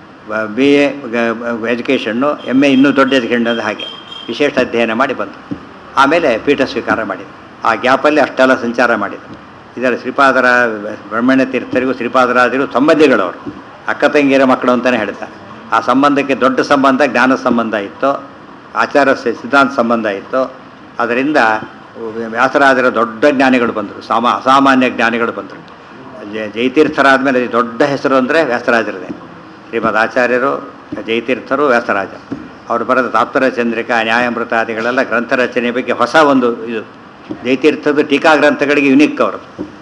ಬಿ ಎ ಎಜುಕೇಷನ್ನು ಎಮ್ ಎ ಇನ್ನೂ ದೊಡ್ಡ ಎಜುಕೇಷನ್ ಅಂದರೆ ಹಾಗೆ ವಿಶೇಷ ಅಧ್ಯಯನ ಮಾಡಿ ಬಂದರು ಆಮೇಲೆ ಪೀಠ ಸ್ವೀಕಾರ ಮಾಡಿದರು ಆ ಗ್ಯಾಪಲ್ಲಿ ಅಷ್ಟೆಲ್ಲ ಸಂಚಾರ ಮಾಡಿದರು ಇದರ ಶ್ರೀಪಾದರ ಬ್ರಹ್ಮಣ್ಯ ತೀರ್ಥರಿಗೂ ಶ್ರೀಪಾದರಾಜರು ಸಂಬಂಧಿಗಳವರು ಅಕ್ಕ ತಂಗಿಯರ ಮಕ್ಕಳು ಅಂತಲೇ ಹೇಳ್ತಾರೆ ಆ ಸಂಬಂಧಕ್ಕೆ ದೊಡ್ಡ ಸಂಬಂಧ ಜ್ಞಾನ ಸಂಬಂಧ ಇತ್ತು ಆಚಾರ ಸಿ- ಸಿದ್ಧಾಂತ ಸಂಬಂಧ ಇತ್ತು ಅದರಿಂದ ವ್ಯಾಸರಾಜರ ದೊಡ್ಡ ಜ್ಞಾನಿಗಳು ಬಂದರು ಸಾಮಾ ಅಸಾಮಾನ್ಯ ಜ್ಞಾನಿಗಳು ಬಂದರು ಜಯ ಜಯತೀರ್ಥರಾದಮೇಲೆ ದೊಡ್ಡ ಹೆಸರು ಅಂದರೆ ವ್ಯಾಸರಾಜರದೇ ಶ್ರೀಮದ್ ಆಚಾರ್ಯರು ಜಯತೀರ್ಥರು ವ್ಯಾಸರಾಜ ಅವರು ಬರೆದ ತಾತ್ಪರ್ಯ ಚಂದ್ರಿಕಾ ನ್ಯಾಯಾಮೃತಾದಿಗಳೆಲ್ಲ ಗ್ರಂಥ ರಚನೆ ಬಗ್ಗೆ ಹೊಸ ಒಂದು ಇದು ಜಯತೀರ್ಥದ ಟೀಕಾ ಗ್ರಂಥಗಳಿಗೆ ಯುನಿಕ್ ಅವರು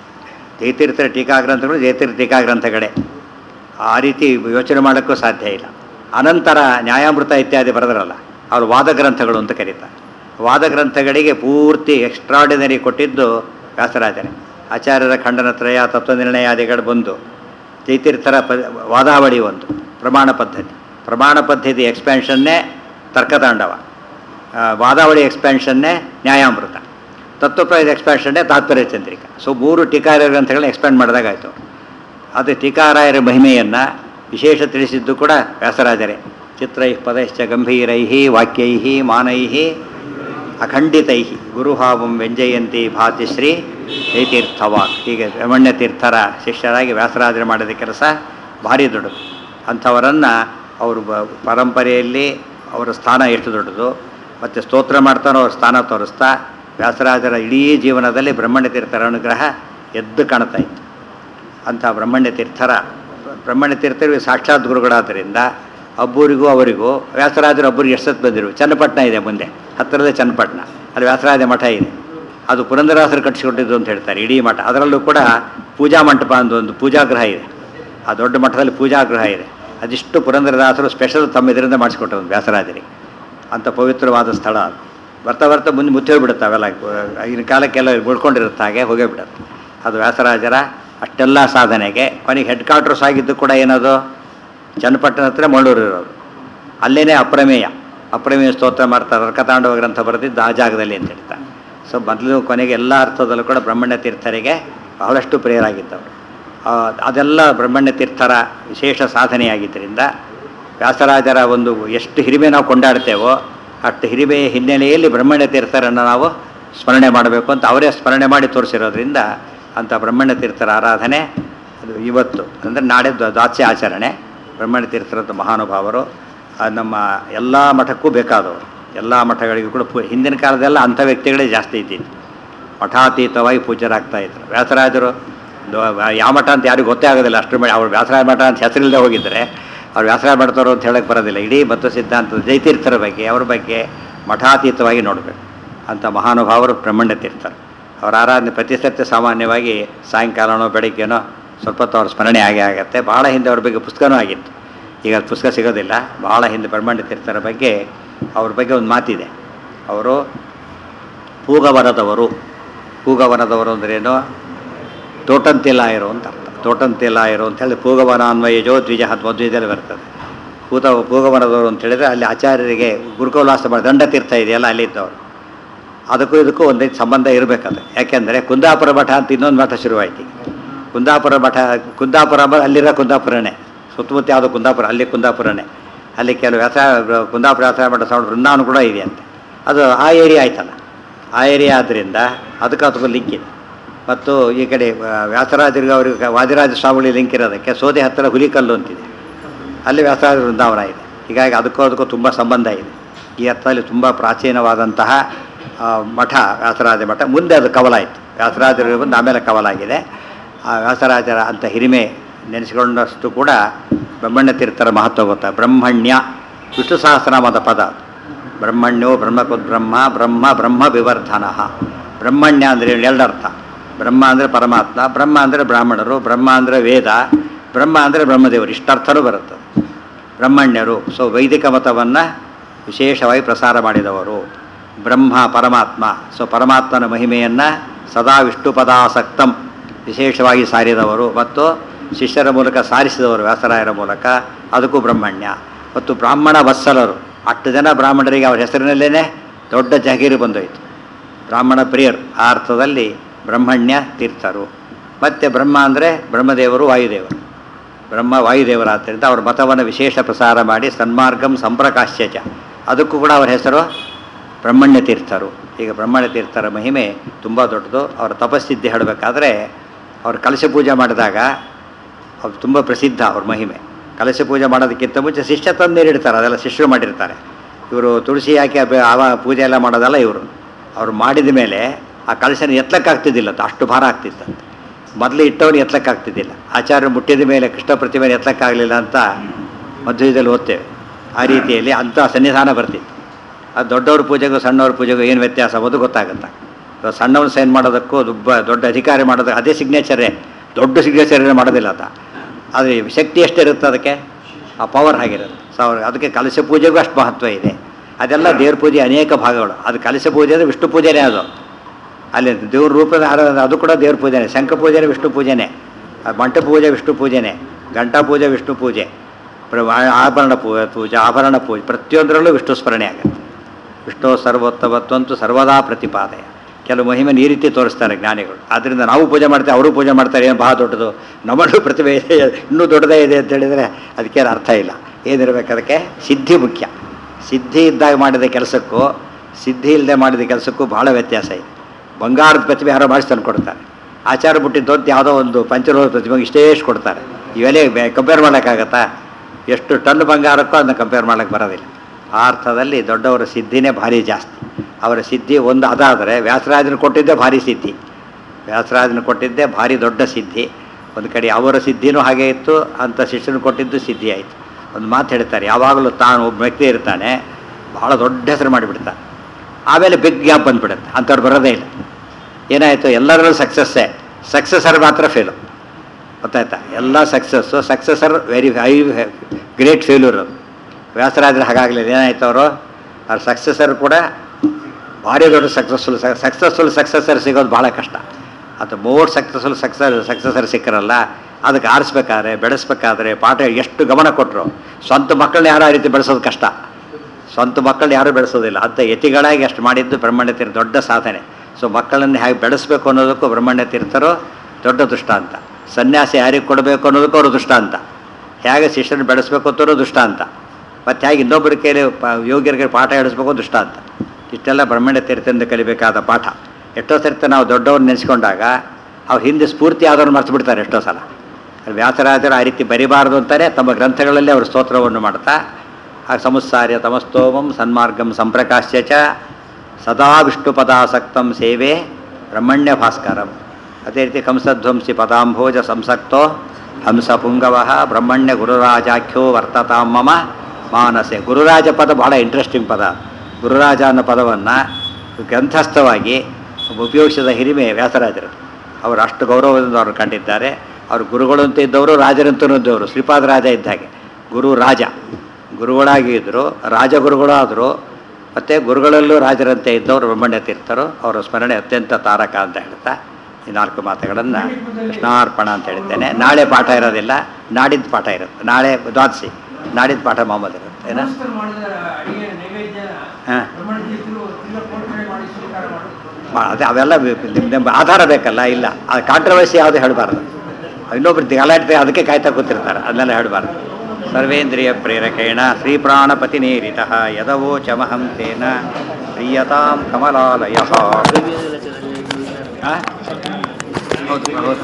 ಜಯತೀರ್ಥರ ಟೀಕಾ ಗ್ರಂಥಗಳು ಜಯತೀರ್ಥ ಟೀಕಾ ಗ್ರಂಥಗಳೇ ಆ ರೀತಿ ಯೋಚನೆ ಮಾಡೋಕ್ಕೂ ಸಾಧ್ಯ ಇಲ್ಲ ಅನಂತರ ನ್ಯಾಯಾಮೃತ ಇತ್ಯಾದಿ ಬರೆದ್ರಲ್ಲ ಅವರು ವಾದ ಗ್ರಂಥಗಳು ಅಂತ ಕರೀತಾರೆ ವಾದ ಗ್ರಂಥಗಳಿಗೆ ಪೂರ್ತಿ ಎಕ್ಸ್ಟ್ರಾಡಿನರಿ ಕೊಟ್ಟಿದ್ದು ವ್ಯಾಸರಾಜನೇ ಆಚಾರ್ಯರ ಖಂಡನತ್ರಯ ತತ್ವನಿರ್ಣಯಾದಿಗಳು ಬಂದು ಜೈತೀರ್ಥರ ಪ ವಾದಾವಳಿ ಒಂದು ಪ್ರಮಾಣ ಪದ್ಧತಿ ಪ್ರಮಾಣ ಪದ್ಧತಿ ಎಕ್ಸ್ಪ್ಯಾನ್ಷನ್ನೇ ತರ್ಕತಾಂಡವ ಆ, ವಾದಾವಳಿ ಎಕ್ಸ್ಪ್ಯಾನ್ಷನ್ನೇ ನ್ಯಾಯಾಮೃತ ತತ್ವಪ್ರಾಯದ ಎಕ್ಸ್ಪ್ಯಾನ್ಷನ್ನೇ ತಾತ್ಪರ್ಯ ಚಂದ್ರಿಕ ಸೊ ಮೂರು ಟೀಕಾರ್ಯ ಗ್ರಂಥಗಳನ್ನ ಎಕ್ಸ್ಪ್ಯಾಂಡ್ ಮಾಡಿದಾಗಾಯಿತು ಅದು ಟೀಕಾರಾಯರ ಮಹಿಮೆಯನ್ನು ವಿಶೇಷ ತಿಳಿಸಿದ್ದು ಕೂಡ ವ್ಯಾಸರಾಜರೇ ಚಿತ್ರೈ ಪದಶ್ಚ ಗಂಭೀರೈ ವಾಕ್ಯೈ ಮಾನೈ ಅಖಂಡಿತೈ ಗುರುಭಾವಂ ವ್ಯಂಜಯಂತಿ ಭಾತಿ ಶ್ರೀ ಜಯತೀರ್ಥವಾಕ್ ಹೀಗೆ ರಮಣ್ಯ ತೀರ್ಥರ ಶಿಷ್ಯರಾಗಿ ವ್ಯಾಸರಾಜರು ಮಾಡಿದ ಕೆಲಸ ಭಾರಿ ದೊಡ್ಡದು ಅಂಥವರನ್ನು ಅವರು ಬ ಪರಂಪರೆಯಲ್ಲಿ ಅವರ ಸ್ಥಾನ ಎಷ್ಟು ದೊಡ್ಡದು ಮತ್ತು ಸ್ತೋತ್ರ ಮಾಡ್ತಾನೋ ಅವ್ರ ಸ್ಥಾನ ತೋರಿಸ್ತಾ ವ್ಯಾಸರಾಜರ ಇಡೀ ಜೀವನದಲ್ಲಿ ಬ್ರಹ್ಮಣ್ಯ ತೀರ್ಥರ ಅನುಗ್ರಹ ಎದ್ದು ಕಾಣ್ತಾ ಇತ್ತು ಅಂಥ ಬ್ರಹ್ಮಣ್ಯ ತೀರ್ಥರ ಬ್ರಹ್ಮಣ್ಯ ತೀರ್ಥರಿಗೆ ಸಾಕ್ಷಾತ್ ಗುರುಗಳಾದ್ದರಿಂದ ಅಬ್ಬೂರಿಗೂ ಅವರಿಗೂ ವ್ಯಾಸರಾಜರು ಒಬ್ಬರಿಗೆ ಎಷ್ಟು ಸತ್ ಬಂದಿರು ಚನ್ನಪಟ್ಟಣ ಇದೆ ಮುಂದೆ ಹತ್ತಿರದೇ ಚನ್ನಪಟ್ಟಣ ಅಲ್ಲಿ ವ್ಯಾಸರಾಜ ಮಠ ಇದೆ ಅದು ಪುರಂದರಾಸರು ಕಟ್ಟಿಸಿಕೊಟ್ಟಿದ್ದು ಅಂತ ಹೇಳ್ತಾರೆ ಇಡೀ ಮಠ ಅದರಲ್ಲೂ ಕೂಡ ಪೂಜಾ ಮಂಟಪ ಅಂತ ಒಂದು ಪೂಜಾಗೃಹ ಇದೆ ಆ ದೊಡ್ಡ ಮಠದಲ್ಲಿ ಪೂಜಾಗೃಹ ಇದೆ ಅದಿಷ್ಟು ಪುರಂದರದಾಸರು ಸ್ಪೆಷಲ್ ತಮ್ಮ ಇದರಿಂದ ಮಾಡಿಸ್ಕೊಟ್ಟರು ವ್ಯಾಸರಾಜರಿಗೆ ಅಂಥ ಪವಿತ್ರವಾದ ಸ್ಥಳ ಅದು ಬರ್ತಾ ಬರ್ತಾ ಮುಂದೆ ಮುಚ್ಚೋಗ್ಬಿಡುತ್ತೆ ಅವೆಲ್ಲ ಈಗಿನ ಕಾಲಕ್ಕೆಲ್ಲ ಮುಳ್ಕೊಂಡಿರುತ್ತೆ ಹಾಗೆ ಹೋಗೇ ಬಿಡುತ್ತೆ ಅದು ವ್ಯಾಸರಾಜರ ಅಷ್ಟೆಲ್ಲ ಸಾಧನೆಗೆ ಕೊನೆಗೆ ಹೆಡ್ ಕ್ವಾರ್ಟರ್ಸ್ ಆಗಿದ್ದು ಕೂಡ ಏನದು ಚನ್ನಪಟ್ಟಣ ಹತ್ರ ಮಂಗಳೂರು ಇರೋದು ಅಲ್ಲೇನೇ ಅಪ್ರಮೇಯ ಅಪ್ರಮೇಯ ಸ್ತೋತ್ರ ಮಾಡ್ತಾರೆ ರಕತಾಂಡವ ಗ್ರಂಥ ಬರೆದಿದ್ದು ಆ ಜಾಗದಲ್ಲಿ ಅಂತ ಹೇಳ್ತಾರೆ ಸೊ ಮೊದಲು ಕೊನೆಗೆ ಎಲ್ಲ ಅರ್ಥದಲ್ಲೂ ಕೂಡ ಬ್ರಹ್ಮಣ್ಯ ತೀರ್ಥರಿಗೆ ಬಹಳಷ್ಟು ಪ್ರಿಯರಾಗಿದ್ದವರು ಆ, ಅದೆಲ್ಲ ಬ್ರಹ್ಮಣ್ಯ ತೀರ್ಥರ ವಿಶೇಷ ಸಾಧನೆಯಾಗಿದ್ದರಿಂದ ವ್ಯಾಸರಾಜರ ಒಂದು ಎಷ್ಟು ಹಿರಿಮೆ ನಾವು ಕೊಂಡಾಡ್ತೇವೋ ಅಷ್ಟು ಹಿರಿಮೆಯ ಹಿನ್ನೆಲೆಯಲ್ಲಿ ಬ್ರಹ್ಮಣ್ಯ ತೀರ್ಥರನ್ನು ನಾವು ಸ್ಮರಣೆ ಮಾಡಬೇಕು ಅಂತ ಅವರೇ ಸ್ಮರಣೆ ಮಾಡಿ ತೋರಿಸಿರೋದ್ರಿಂದ ಅಂಥ ಬ್ರಹ್ಮಣ್ಯ ತೀರ್ಥರ ಆರಾಧನೆ ಅದು ಇವತ್ತು ಅಂದರೆ ನಾಳೆ ದ್ವ- ದ್ವಾದಶಿ ಆಚರಣೆ ಬ್ರಹ್ಮಣ್ಯ ತೀರ್ಥರಂಥ ಮಹಾನುಭಾವರು ಆ ನಮ್ಮ ಎಲ್ಲ ಮಠಕ್ಕೂ ಬೇಕಾದವರು ಎಲ್ಲ ಮಠಗಳಿಗೂ ಕೂಡ ಪೂ ಹಿಂದಿನ ಕಾಲದೆಲ್ಲ ಅಂಥ ವ್ಯಕ್ತಿಗಳೇ ಜಾಸ್ತಿ ಇದ್ದಿದ್ದು ಮಠಾತೀತವಾಗಿ ಪೂಜ್ಯರಾಗ್ತಾ ಇದ್ರು ವ್ಯಾಸರಾಜರು ದೊ- ಯಾವ ಮಠ ಅಂತ ಯಾರಿಗೂ ಗೊತ್ತೇ ಆಗೋದಿಲ್ಲ ಅಷ್ಟರ ಮೇಲೆ ಅವ್ರು ವ್ಯಾಸರಾಜ ಮಠ ಅಂತ ಹೆಸರಿಲ್ಲದೆ ಹೋಗಿದ್ದರೆ ಅವ್ರು ವ್ಯಾಸರಾಜ ಮಠದವರು ಅಂತ ಹೇಳಕ್ಕೆ ಬರೋದಿಲ್ಲ ಇಡೀ ಮತ್ತು ಸಿದ್ಧಾಂತದ ಜೈತೀರ್ಥರ ಬಗ್ಗೆ ಅವ್ರ ಬಗ್ಗೆ ಮಠಾತೀತವಾಗಿ ನೋಡಬೇಕು ಅಂಥ ಮಹಾನುಭಾವರು ಬ್ರಹ್ಮಣ್ಯ ತೀರ್ಥರು ಅವರ ಆರಾಧನೆ ಪ್ರತಿ ಸತ್ಯ ಸಾಮಾನ್ಯವಾಗಿ ಸಾಯಂಕಾಲನೋ ಬೆಳಗ್ಗೆನೋ ಸ್ವಲ್ಪ ಹೊತ್ತು ಅವ್ರ ಸ್ಮರಣೆ ಆಗೇ ಆಗುತ್ತೆ ಭಾಳ ಹಿಂದೆ ಅವ್ರ ಬಗ್ಗೆ ಪುಸ್ತಕನೂ ಆಗಿತ್ತು ಈಗ ಅದು ಪುಸ್ತಕ ಸಿಗೋದಿಲ್ಲ ಭಾಳ ಹಿಂದೆ ಬ್ರಹ್ಮಾಂಡ ತೀರ್ಥರ ಬಗ್ಗೆ ಅವ್ರ ಬಗ್ಗೆ ಒಂದು ಮಾತಿದೆ ಅವರು ಪೂಗವನದವರು ಪೂಗವನದವರು ಅಂದ್ರೇನು ತೋಟಂತಿಲಾಯರು ಅಂತ ಅರ್ಥ ತೋಟಂತಿಲಾಯರು ಅಂತ ಹೇಳಿ ಪೂಗವನ ಅನ್ವಯಜೋ ದ್ವಿಜ ಮಧ್ವಿಜದಲ್ಲಿ ಬರ್ತದೆ ಪೂತ ಪೂಗವನದವರು ಅಂತ ಹೇಳಿದ್ರೆ ಅಲ್ಲಿ ಆಚಾರ್ಯರಿಗೆ ಗುರುಕುಲಾಸ ಮಾಡಿ ದಂಡತೀರ್ಥ ಇದೆಯಲ್ಲ ಅಲ್ಲಿದ್ದವರು ಅದಕ್ಕೂ ಇದಕ್ಕೂ ಒಂದು ರೀತಿ ಸಂಬಂಧ ಇರಬೇಕದು ಯಾಕೆಂದರೆ ಕುಂದಾಪುರ ಮಠ ಅಂತ ಇನ್ನೊಂದು ಮಠ ಶುರುವಾಯ್ತು ಈಗ. ಕುಂದಾಪುರ ಮಠ ಕುಂದಾಪುರ ಅಂಬ- ಅಲ್ಲಿರೋ ಕುಂದಾಪುರನೇ ಸುತ್ತಮುತ್ತ ಯಾವುದು ಕುಂದಾಪುರ ಅಲ್ಲಿ ಕುಂದಾಪುರನೇ ಅಲ್ಲಿ ಕೆಲವು ವ್ಯಾಸ ಕುಂದಾಪುರ ವ್ಯಾಸ ಮಠ ಸೌಂಡ್ ವೃಂದಾವನ ಕೂಡ ಇದೆಯಂತೆ ಅದು ಆ ಏರಿಯಾ ಆಯ್ತಲ್ಲ ಆ ಏರಿಯಾ ಆದ್ದರಿಂದ ಅದಕ್ಕೆ ಅದಕ್ಕೂ ಲಿಂಕ್ ಇದೆ ಮತ್ತು ಈ ಕಡೆ ಆ, ವ್ಯಾಸರಾಜರಿಗೆ ಅವರಿಗೆ ವಾದಿರಾಜ ಸ್ವಾಮಿಗಳಿಗೆ ಲಿಂಕ್ ಇರೋದಕ್ಕೆ ಸೋದೆ ಹತ್ತಿರ ಹುಲಿಕಲ್ಲು ಅಂತಿದೆ ಅಲ್ಲಿ ವ್ಯಾಸರಾಜ ವೃಂದಾವನ ಇದೆ ಹೀಗಾಗಿ ಅದಕ್ಕೂ ಅದಕ್ಕೂ ತುಂಬ ಸಂಬಂಧ ಇದೆ ಈ ಅರ್ಥದಲ್ಲಿ ತುಂಬ ಪ್ರಾಚೀನವಾದಂತಹ ಆ, ಮಠ ವ್ಯಾಸರಾಜ ಮಠ ಮುಂದೆ ಅದು ಕವಲಾಯಿತು ವ್ಯಾಸರಾಜರಿಗೆ ಬಂದು ಆಮೇಲೆ ಕವಲಾಗಿದೆ ಆ ವ್ಯಾಸರಾಜರ ಅಂಥ ಹಿರಿಮೆ ನೆನೆಸಿಕೊಂಡಷ್ಟು ಕೂಡ ಬ್ರಹ್ಮಣ್ಯ ತೀರ್ಥರ ಮಹತ್ವ ಗೊತ್ತಾ ಬ್ರಹ್ಮಣ್ಯ ವಿಷ್ಣು ಸಹಸ್ರನಾಮದ ಪದ ಅದು. ಬ್ರಹ್ಮಣ್ಯೋ ಬ್ರಹ್ಮಕುದ್ ಬ್ರಹ್ಮ ಬ್ರಹ್ಮ ಬ್ರಹ್ಮ ವಿವರ್ಧನ ಬ್ರಹ್ಮಣ್ಯ ಅಂದರೆ ಎರಡರ್ಥ ಬ್ರಹ್ಮ ಅಂದರೆ ಪರಮಾತ್ಮ ಬ್ರಹ್ಮ ಅಂದರೆ ಬ್ರಾಹ್ಮಣರು ಬ್ರಹ್ಮ ಅಂದರೆ ವೇದ ಬ್ರಹ್ಮ ಅಂದರೆ ಬ್ರಹ್ಮದೇವರು ಇಷ್ಟರ್ಥನೂ ಬರುತ್ತೆ ಬ್ರಹ್ಮಣ್ಯರು ಸೊ ವೈದಿಕ ಮತವನ್ನು ವಿಶೇಷವಾಗಿ ಪ್ರಸಾರ ಮಾಡಿದವರು ಬ್ರಹ್ಮ ಪರಮಾತ್ಮ ಸೊ ಪರಮಾತ್ಮನ ಮಹಿಮೆಯನ್ನು ಸದಾ ವಿಷ್ಣು ಪದಾಸಕ್ತಂ ವಿಶೇಷವಾಗಿ ಸಾರಿದವರು ಮತ್ತು ಶಿಷ್ಯರ ಮೂಲಕ ಸಾರಿಸಿದವರು ವ್ಯಾಸರಾಯರ ಮೂಲಕ ಅದಕ್ಕೂ ಬ್ರಹ್ಮಣ್ಯ ಮತ್ತು ಬ್ರಾಹ್ಮಣ ವತ್ಸಲರು ಅಷ್ಟು ಜನ ಬ್ರಾಹ್ಮಣರಿಗೆ ಅವರ ಹೆಸರಿನಲ್ಲೇ ದೊಡ್ಡ ಜಗೀರು ಬಂದೋಯ್ತು ಬ್ರಾಹ್ಮಣ ಪ್ರಿಯರು ಆ ಅರ್ಥದಲ್ಲಿ ಬ್ರಹ್ಮಣ್ಯ ತೀರ್ಥರು ಮತ್ತು ಬ್ರಹ್ಮ ಅಂದರೆ ಬ್ರಹ್ಮದೇವರು ವಾಯುದೇವರು ಬ್ರಹ್ಮ ವಾಯುದೇವರಾದ್ದರಿಂದ ಅವರ ಮತವನ್ನು ವಿಶೇಷ ಪ್ರಸಾರ ಮಾಡಿ ಸನ್ಮಾರ್ಗಂ ಸಂಪ್ರಕಾಶ್ಯಚ ಅದಕ್ಕೂ ಕೂಡ ಅವರ ಹೆಸರು ಬ್ರಹ್ಮಣ್ಯ ತೀರ್ಥರು ಈಗ ಬ್ರಹ್ಮಣ್ಯ ತೀರ್ಥರ ಮಹಿಮೆ ತುಂಬ ದೊಡ್ಡದು ಅವರ ತಪಸ್ಸಿದ್ಧಿ ಹೇಳಬೇಕಾದ್ರೆ ಅವರು ಕಲಶ ಪೂಜೆ ಮಾಡಿದಾಗ ಅದು ತುಂಬ ಪ್ರಸಿದ್ಧ ಅವ್ರ ಮಹಿಮೆ ಕಲಶ ಪೂಜೆ ಮಾಡೋದಕ್ಕಿಂತ ಮುಂಚೆ ಶಿಷ್ಯ ತಂದು ನೀರಿಡ್ತಾರೆ ಅದೆಲ್ಲ ಶಿಷ್ಯರು ಮಾಡಿರ್ತಾರೆ ಇವರು ತುಳಸಿ ಹಾಕಿ ಅಬ- ಆವ ಪೂಜೆ ಎಲ್ಲ ಮಾಡೋದಲ್ಲ ಇವರು ಅವ್ರು ಮಾಡಿದ ಮೇಲೆ ಆ ಕಲಶನ ಎತ್ತಕ್ಕಾಗ್ತಿದ್ದಿಲ್ಲ ಅದು ಅಷ್ಟು ಭಾರ ಆಗ್ತಿತ್ತಂತೆ ಮೊದಲು ಇಟ್ಟವನು ಎತ್ತಕ್ಕಾಗ್ತಿದ್ದಿಲ್ಲ ಆಚಾರ್ಯ ಮುಟ್ಟಿದ ಮೇಲೆ ಕೃಷ್ಣ ಪ್ರತಿಮೆನ ಎತ್ತಕ್ಕಾಗಲಿಲ್ಲ ಅಂತ ಮಧ್ವದಲ್ಲಿ ಓದ್ತೇವೆ ಆ ರೀತಿಯಲ್ಲಿ ಅಂಥ ಸನ್ನಿಧಾನ ಬರ್ತಿತ್ತು ಅದು ದೊಡ್ಡವ್ರ ಪೂಜೆಗೂ ಸಣ್ಣವ್ರ ಪೂಜೆಗೂ ಏನು ವ್ಯತ್ಯಾಸ ಅನ್ನೋದು ಗೊತ್ತಾಗುತ್ತೆ ಇವಾಗ ಸಣ್ಣವನು ಸೈನ್ ಮಾಡೋದಕ್ಕೂ ದೊಡ್ಡ ದೊಡ್ಡ ಅಧಿಕಾರಿ ಮಾಡೋದಕ್ಕೆ ಅದೇ ಸಿಗ್ನೇಚರೇ ದೊಡ್ಡ ಸಿಗ್ನೇಚರ್ ಮಾಡೋದಿಲ್ಲ ಆತ ಆದರೆ ಶಕ್ತಿ ಎಷ್ಟಿರುತ್ತೆ ಅದಕ್ಕೆ ಆ ಪವರ್ ಆಗಿರುತ್ತೆ ಸೊ ಅವ್ರು ಅದಕ್ಕೆ ಕಲಶ ಪೂಜೆಗೂ ಅಷ್ಟು ಮಹತ್ವ ಇದೆ ಅದೆಲ್ಲ ದೇವ್ರ ಪೂಜೆ ಅನೇಕ ಭಾಗಗಳು ಅದು ಕಲಶ ಪೂಜೆ ಅಂದರೆ ವಿಷ್ಣು ಪೂಜೆನೇ ಅದು ಅಲ್ಲಿ ದೇವ್ರ ರೂಪದ ಆರಾಧನೆ ಅದು ಕೂಡ ದೇವ್ರ ಪೂಜೆನೆ ಶಂಖ ಪೂಜೆನೇ ವಿಷ್ಣು ಪೂಜೆನೆ ಆ ಮಂಟಪ ಪೂಜೆ ವಿಷ್ಣು ಪೂಜೆನೆ ಗಂಟಾ ಪೂಜೆ ವಿಷ್ಣು ಪೂಜೆ ಪ್ರ- ಆ- ಆಭರಣ ಪೂ ಪೂಜೆ ಆಭರಣ ಪೂಜೆ ಪ್ರತಿಯೊಂದರಲ್ಲೂ ವಿಷ್ಣು ಸ್ಮರಣೆ ಆಗುತ್ತೆ ವಿಷ್ಣು ಸರ್ವೋತ್ತಮತ್ವಂತೂ ಸರ್ವದಾ ಪ್ರತಿಪಾದಯ ಕೆಲವು ಮಹಿಮೆನ ಈ ರೀತಿ ತೋರಿಸ್ತಾರೆ ಜ್ಞಾನಿಗಳು ಆದ್ದರಿಂದ ನಾವು ಪೂಜೆ ಮಾಡ್ತೇವೆ ಅವರು ಪೂಜೆ ಮಾಡ್ತಾರೆ ಏನು ಬಹಳ ದೊಡ್ಡದು ನಮ್ಮಲ್ಲೂ ಪ್ರತಿಭೆ ಇದೆ ಇನ್ನೂ ದೊಡ್ಡದೇ ಇದೆ ಅಂತ ಹೇಳಿದರೆ ಅದಕ್ಕೇನು ಅರ್ಥ ಇಲ್ಲ ಏನಿರಬೇಕು ಅದಕ್ಕೆ ಸಿದ್ಧಿ ಮುಖ್ಯ ಸಿದ್ಧಿ ಇದ್ದಾಗ ಮಾಡಿದ ಕೆಲಸಕ್ಕೂ ಸಿದ್ಧಿ ಇಲ್ಲದೆ ಮಾಡಿದ ಕೆಲಸಕ್ಕೂ ಭಾಳ ವ್ಯತ್ಯಾಸ ಇದೆ ಬಂಗಾರದ ಪ್ರತಿಭೆ ಯಾರೋ ಮಾಡಿಸಿ ತಂದು ಕೊಡ್ತಾರೆ ಆಚಾರ ಬಿಟ್ಟಿದ್ದು ಅಂತ ಯಾವುದೋ ಒಂದು ಪಂಚರೋಧ ಪ್ರತಿಭೆಗೆ ಇಷ್ಟೇ ಇಷ್ಟು ಕೊಡ್ತಾರೆ ಇವೆಲ್ಲ ಕಂಪೇರ್ ಮಾಡೋಕ್ಕಾಗತ್ತಾ ಎಷ್ಟು ಟನ್ ಬಂಗಾರಕ್ಕೂ ಅದನ್ನ ಕಂಪೇರ್ ಮಾಡೋಕ್ಕೆ ಬರೋದಿಲ್ಲ ಆ ಅರ್ಥದಲ್ಲಿ ದೊಡ್ಡವರ ಸಿದ್ಧಿನೇ ಭಾರಿ ಜಾಸ್ತಿ ಅವರ ಸಿದ್ಧಿ ಒಂದು ಅದಾದರೆ ವ್ಯಾಸರಾಜನ ಕೊಟ್ಟಿದ್ದೇ ಭಾರಿ ಸಿದ್ಧಿ ವ್ಯಾಸರಾಜನ ಕೊಟ್ಟಿದ್ದೇ ಭಾರಿ ದೊಡ್ಡ ಸಿದ್ಧಿ ಒಂದು ಕಡೆ ಅವರ ಸಿದ್ಧಿನೂ ಹಾಗೆ ಇತ್ತು ಅಂಥ ಶಿಷ್ಯನು ಕೊಟ್ಟಿದ್ದು ಸಿದ್ಧಿ ಆಯಿತು ಒಂದು ಮಾತು ಹೇಳ್ತಾರೆ ಯಾವಾಗಲೂ ತಾನು ಒಬ್ಬ ವ್ಯಕ್ತಿ ಇರ್ತಾನೆ ಬಹಳ ದೊಡ್ಡ ಹೆಸರು ಮಾಡಿಬಿಡ್ತಾನೆ ಆಮೇಲೆ ಬಿಗ್ ಗ್ಯಾಪ್ ಬಂದುಬಿಡುತ್ತೆ ಅಂಥವ್ರು ಬರೋದೇ ಇಲ್ಲ ಏನಾಯಿತು ಎಲ್ಲರಲ್ಲೂ ಸಕ್ಸಸ್ಸೇ ಸಕ್ಸಸರ್ ಮಾತ್ರ ಫೇಲು ಗೊತ್ತಾಯ್ತಾ ಎಲ್ಲ success successor very high great failure ಅದು ವ್ಯಾಸರಾಜರು ಹಾಗಾಗಲಿಲ್ಲ ಏನಾಯ್ತು ಅವರು ಅವ್ರ ಸಕ್ಸಸರ್ ಕೂಡ ಭಾರಿ ದೊಡ್ಡ ಸಕ್ಸಸ್ಫುಲ್ ಸಕ್ಸಸ್ಫುಲ್ ಸಕ್ಸಸರ್ ಸಿಗೋದು ಭಾಳ ಕಷ್ಟ ಅದು ಮೋರ್ ಸಕ್ಸಸ್ಫುಲ್ ಸಕ್ಸಸ್ ಸಕ್ಸಸರ್ ಸಿಕ್ಕರಲ್ಲ ಅದಕ್ಕೆ ಆರಿಸ್ಬೇಕಾದ್ರೆ ಬೆಳೆಸ್ಬೇಕಾದ್ರೆ ಪಾಠ ಎಷ್ಟು ಗಮನ ಕೊಟ್ಟರು ಸ್ವಂತ ಮಕ್ಕಳನ್ನ ಯಾರೋ ಆ ರೀತಿ ಬೆಳೆಸೋದು ಕಷ್ಟ ಸ್ವಂತ ಮಕ್ಕಳನ್ನ ಯಾರೂ ಬೆಳೆಸೋದಿಲ್ಲ ಅಂಥ ಯತಿಗಳಾಗಿ ಅಷ್ಟು ಮಾಡಿದ್ದು ಬ್ರಹ್ಮಣ್ಯ ತೀರ್ಥ ದೊಡ್ಡ ಸಾಧನೆ ಸೊ ಮಕ್ಕಳನ್ನು ಹೇಗೆ ಬೆಳೆಸಬೇಕು ಅನ್ನೋದಕ್ಕೂ ಬ್ರಹ್ಮಣ್ಯ ತೀರ್ಥರು ದೊಡ್ಡ ದುಷ್ಟಾಂತ ಸನ್ಯಾಸ ಯಾರಿಗೆ ಕೊಡಬೇಕು ಅನ್ನೋದಕ್ಕೂ ಅವರು ದುಷ್ಟಾಂತ ಹೇಗೆ ಶಿಷ್ಯನ ಬೆಳೆಸಬೇಕು ಅಂತಲೂ ದುಷ್ಟಾಂತ ಮತ್ತು ಹೇಗೆ ಇನ್ನೊಬ್ಬರ ಕೈಲಿ ಪ ಯೋಗ್ಯರಿಗೆ ಪಾಠ ಹೇಳಿಸ್ಬೇಕು ದುಷ್ಟಾಂತ ಇಷ್ಟೆಲ್ಲ ಬ್ರಹ್ಮಣ್ಯ ತೀರ್ಥದಿಂದ ಕಲಿಬೇಕಾದ ಪಾಠ ಎಷ್ಟೋ ಸರ್ತಿ ನಾವು ದೊಡ್ಡವ್ರನ್ನ ನೆನೆಸ್ಕೊಂಡಾಗ ಅವ್ರ ಹಿಂದೆ ಸ್ಫೂರ್ತಿ ಆದವ್ರನ್ನ ಮರ್ತು ಬಿಡ್ತಾರೆ ಎಷ್ಟೋ ಸಲ ಅಲ್ಲಿ ವ್ಯಾಸರಾಜರು ಆ ರೀತಿ ಬರಿಬಾರ್ದು ಅಂತಾನೆ ತಮ್ಮ ಗ್ರಂಥಗಳಲ್ಲಿ ಅವರು ಸ್ತೋತ್ರವನ್ನು ಮಾಡ್ತಾ ಆ ಸಮುತ್ಸಾರ್ಯ ತಮಸ್ತೋಮಂ ಸನ್ಮಾರ್ಗಂ ಸಂಪ್ರಕಾಶ್ಯ ಚ ಸದಾ ವಿಷ್ಣು ಪದಾಸಕ್ತಂ ಸೇವೆ ಬ್ರಹ್ಮಣ್ಯ ಭಾಸ್ಕರಂ ಅದೇ ರೀತಿ ಕಂಸಧ್ವಂಸಿ ಪದಾಂಭೋಜ ಸಂಸಕ್ತೋ ಹಂಸ ಪುಂಗವ ಬ್ರಹ್ಮಣ್ಯ ಗುರುರಾಜಾಖ್ಯೋ ವರ್ತತಾಂ ಮಮ ಮಾನಸೆ ಗುರುರಾಜ ಪದ ಬಹಳ ಇಂಟ್ರೆಸ್ಟಿಂಗ್ ಪದ ಗುರುರಾಜ ಅನ್ನೋ ಪದವನ್ನು ಗ್ರಂಥಸ್ಥವಾಗಿ ಉಪಯೋಗಿಸಿದ ಹಿರಿಮೆ ವ್ಯಾಸರಾಜರು ಅವರು ಅಷ್ಟು ಗೌರವದಿಂದ ಅವರು ಕಂಡಿದ್ದಾರೆ ಅವರು ಗುರುಗಳು ಅಂತ ಇದ್ದವರು ರಾಜರಂತೂ ಇದ್ದವರು ಶ್ರೀಪಾದ ರಾಜ ಇದ್ದ ಹಾಗೆ ಗುರು ರಾಜ ಗುರುಗಳಾಗಿ ಇದ್ದರು ರಾಜಗುರುಗಳು ಆದರು ಮತ್ತು ಗುರುಗಳಲ್ಲೂ ರಾಜರಂತೆ ಇದ್ದವರು ಬ್ರಹ್ಮಣ್ಯ ತೀರ್ಥರು ಅವರ ಸ್ಮರಣೆ ಅತ್ಯಂತ ತಾರಕ ಅಂತ ಹೇಳ್ತಾ ಈ ನಾಲ್ಕು ಮಾತುಗಳನ್ನು ಕೃಷ್ಣಾರ್ಪಣ ಅಂತ ಹೇಳಿದ್ದೇನೆ ನಾಳೆ ಪಾಠ ಇರೋದಿಲ್ಲ ನಾಡಿದ್ದು ಪಾಠ ಇರುತ್ತೆ ನಾಳೆ ದ್ವಾದಶಿ ನಾಡಿದ್ದು ಪಾಠ ಮಾಮೂಲು ಇರುತ್ತೆ ಏನ ನಮಸ್ಕಾರ ಮಾಡಿದ ಅಡಿಗೆ ನೈವೇದ್ಯ ಹಾ. ಬ್ರಹ್ಮಣ ತೀರ್ಥರು ತಿರ್ಗಾ ಪೋಷಣೆ ಮಾಡಿ ಸ್ವೀಕಾರ ಮಾಡೋದು ಮಾ- ಅದೇ ಅವೆಲ್ಲ ನಿಮ್ಮ ನಿಮ್ಮ ಆಧಾರ ಬೇಕಲ್ಲ ಇಲ್ಲ ಆ ಕಾಂಟ್ರವರ್ಸಿ ಯಾವುದು ಹೇಳಬಾರ್ದು ಇನ್ನೊಬ್ರು ಗಲಾಟೆ ಅದಕ್ಕೆ ಕಾಯ್ತಾ ಕೂತಿರ್ತಾರೆ ಅದನ್ನೆಲ್ಲ ಹೇಳಬಾರ್ದು ಸರ್ವೇಂದ್ರಿಯ ಪ್ರೇರಕೇಣ ಶ್ರೀಪ್ರಾಣಪತಿ ನೀರಿತ ಯದವೋಚಮಹಂ ತೇನ ಪ್ರಿಯತಾಂ ಕಮಲಾಲಯ ಹೌದು ಹೌದು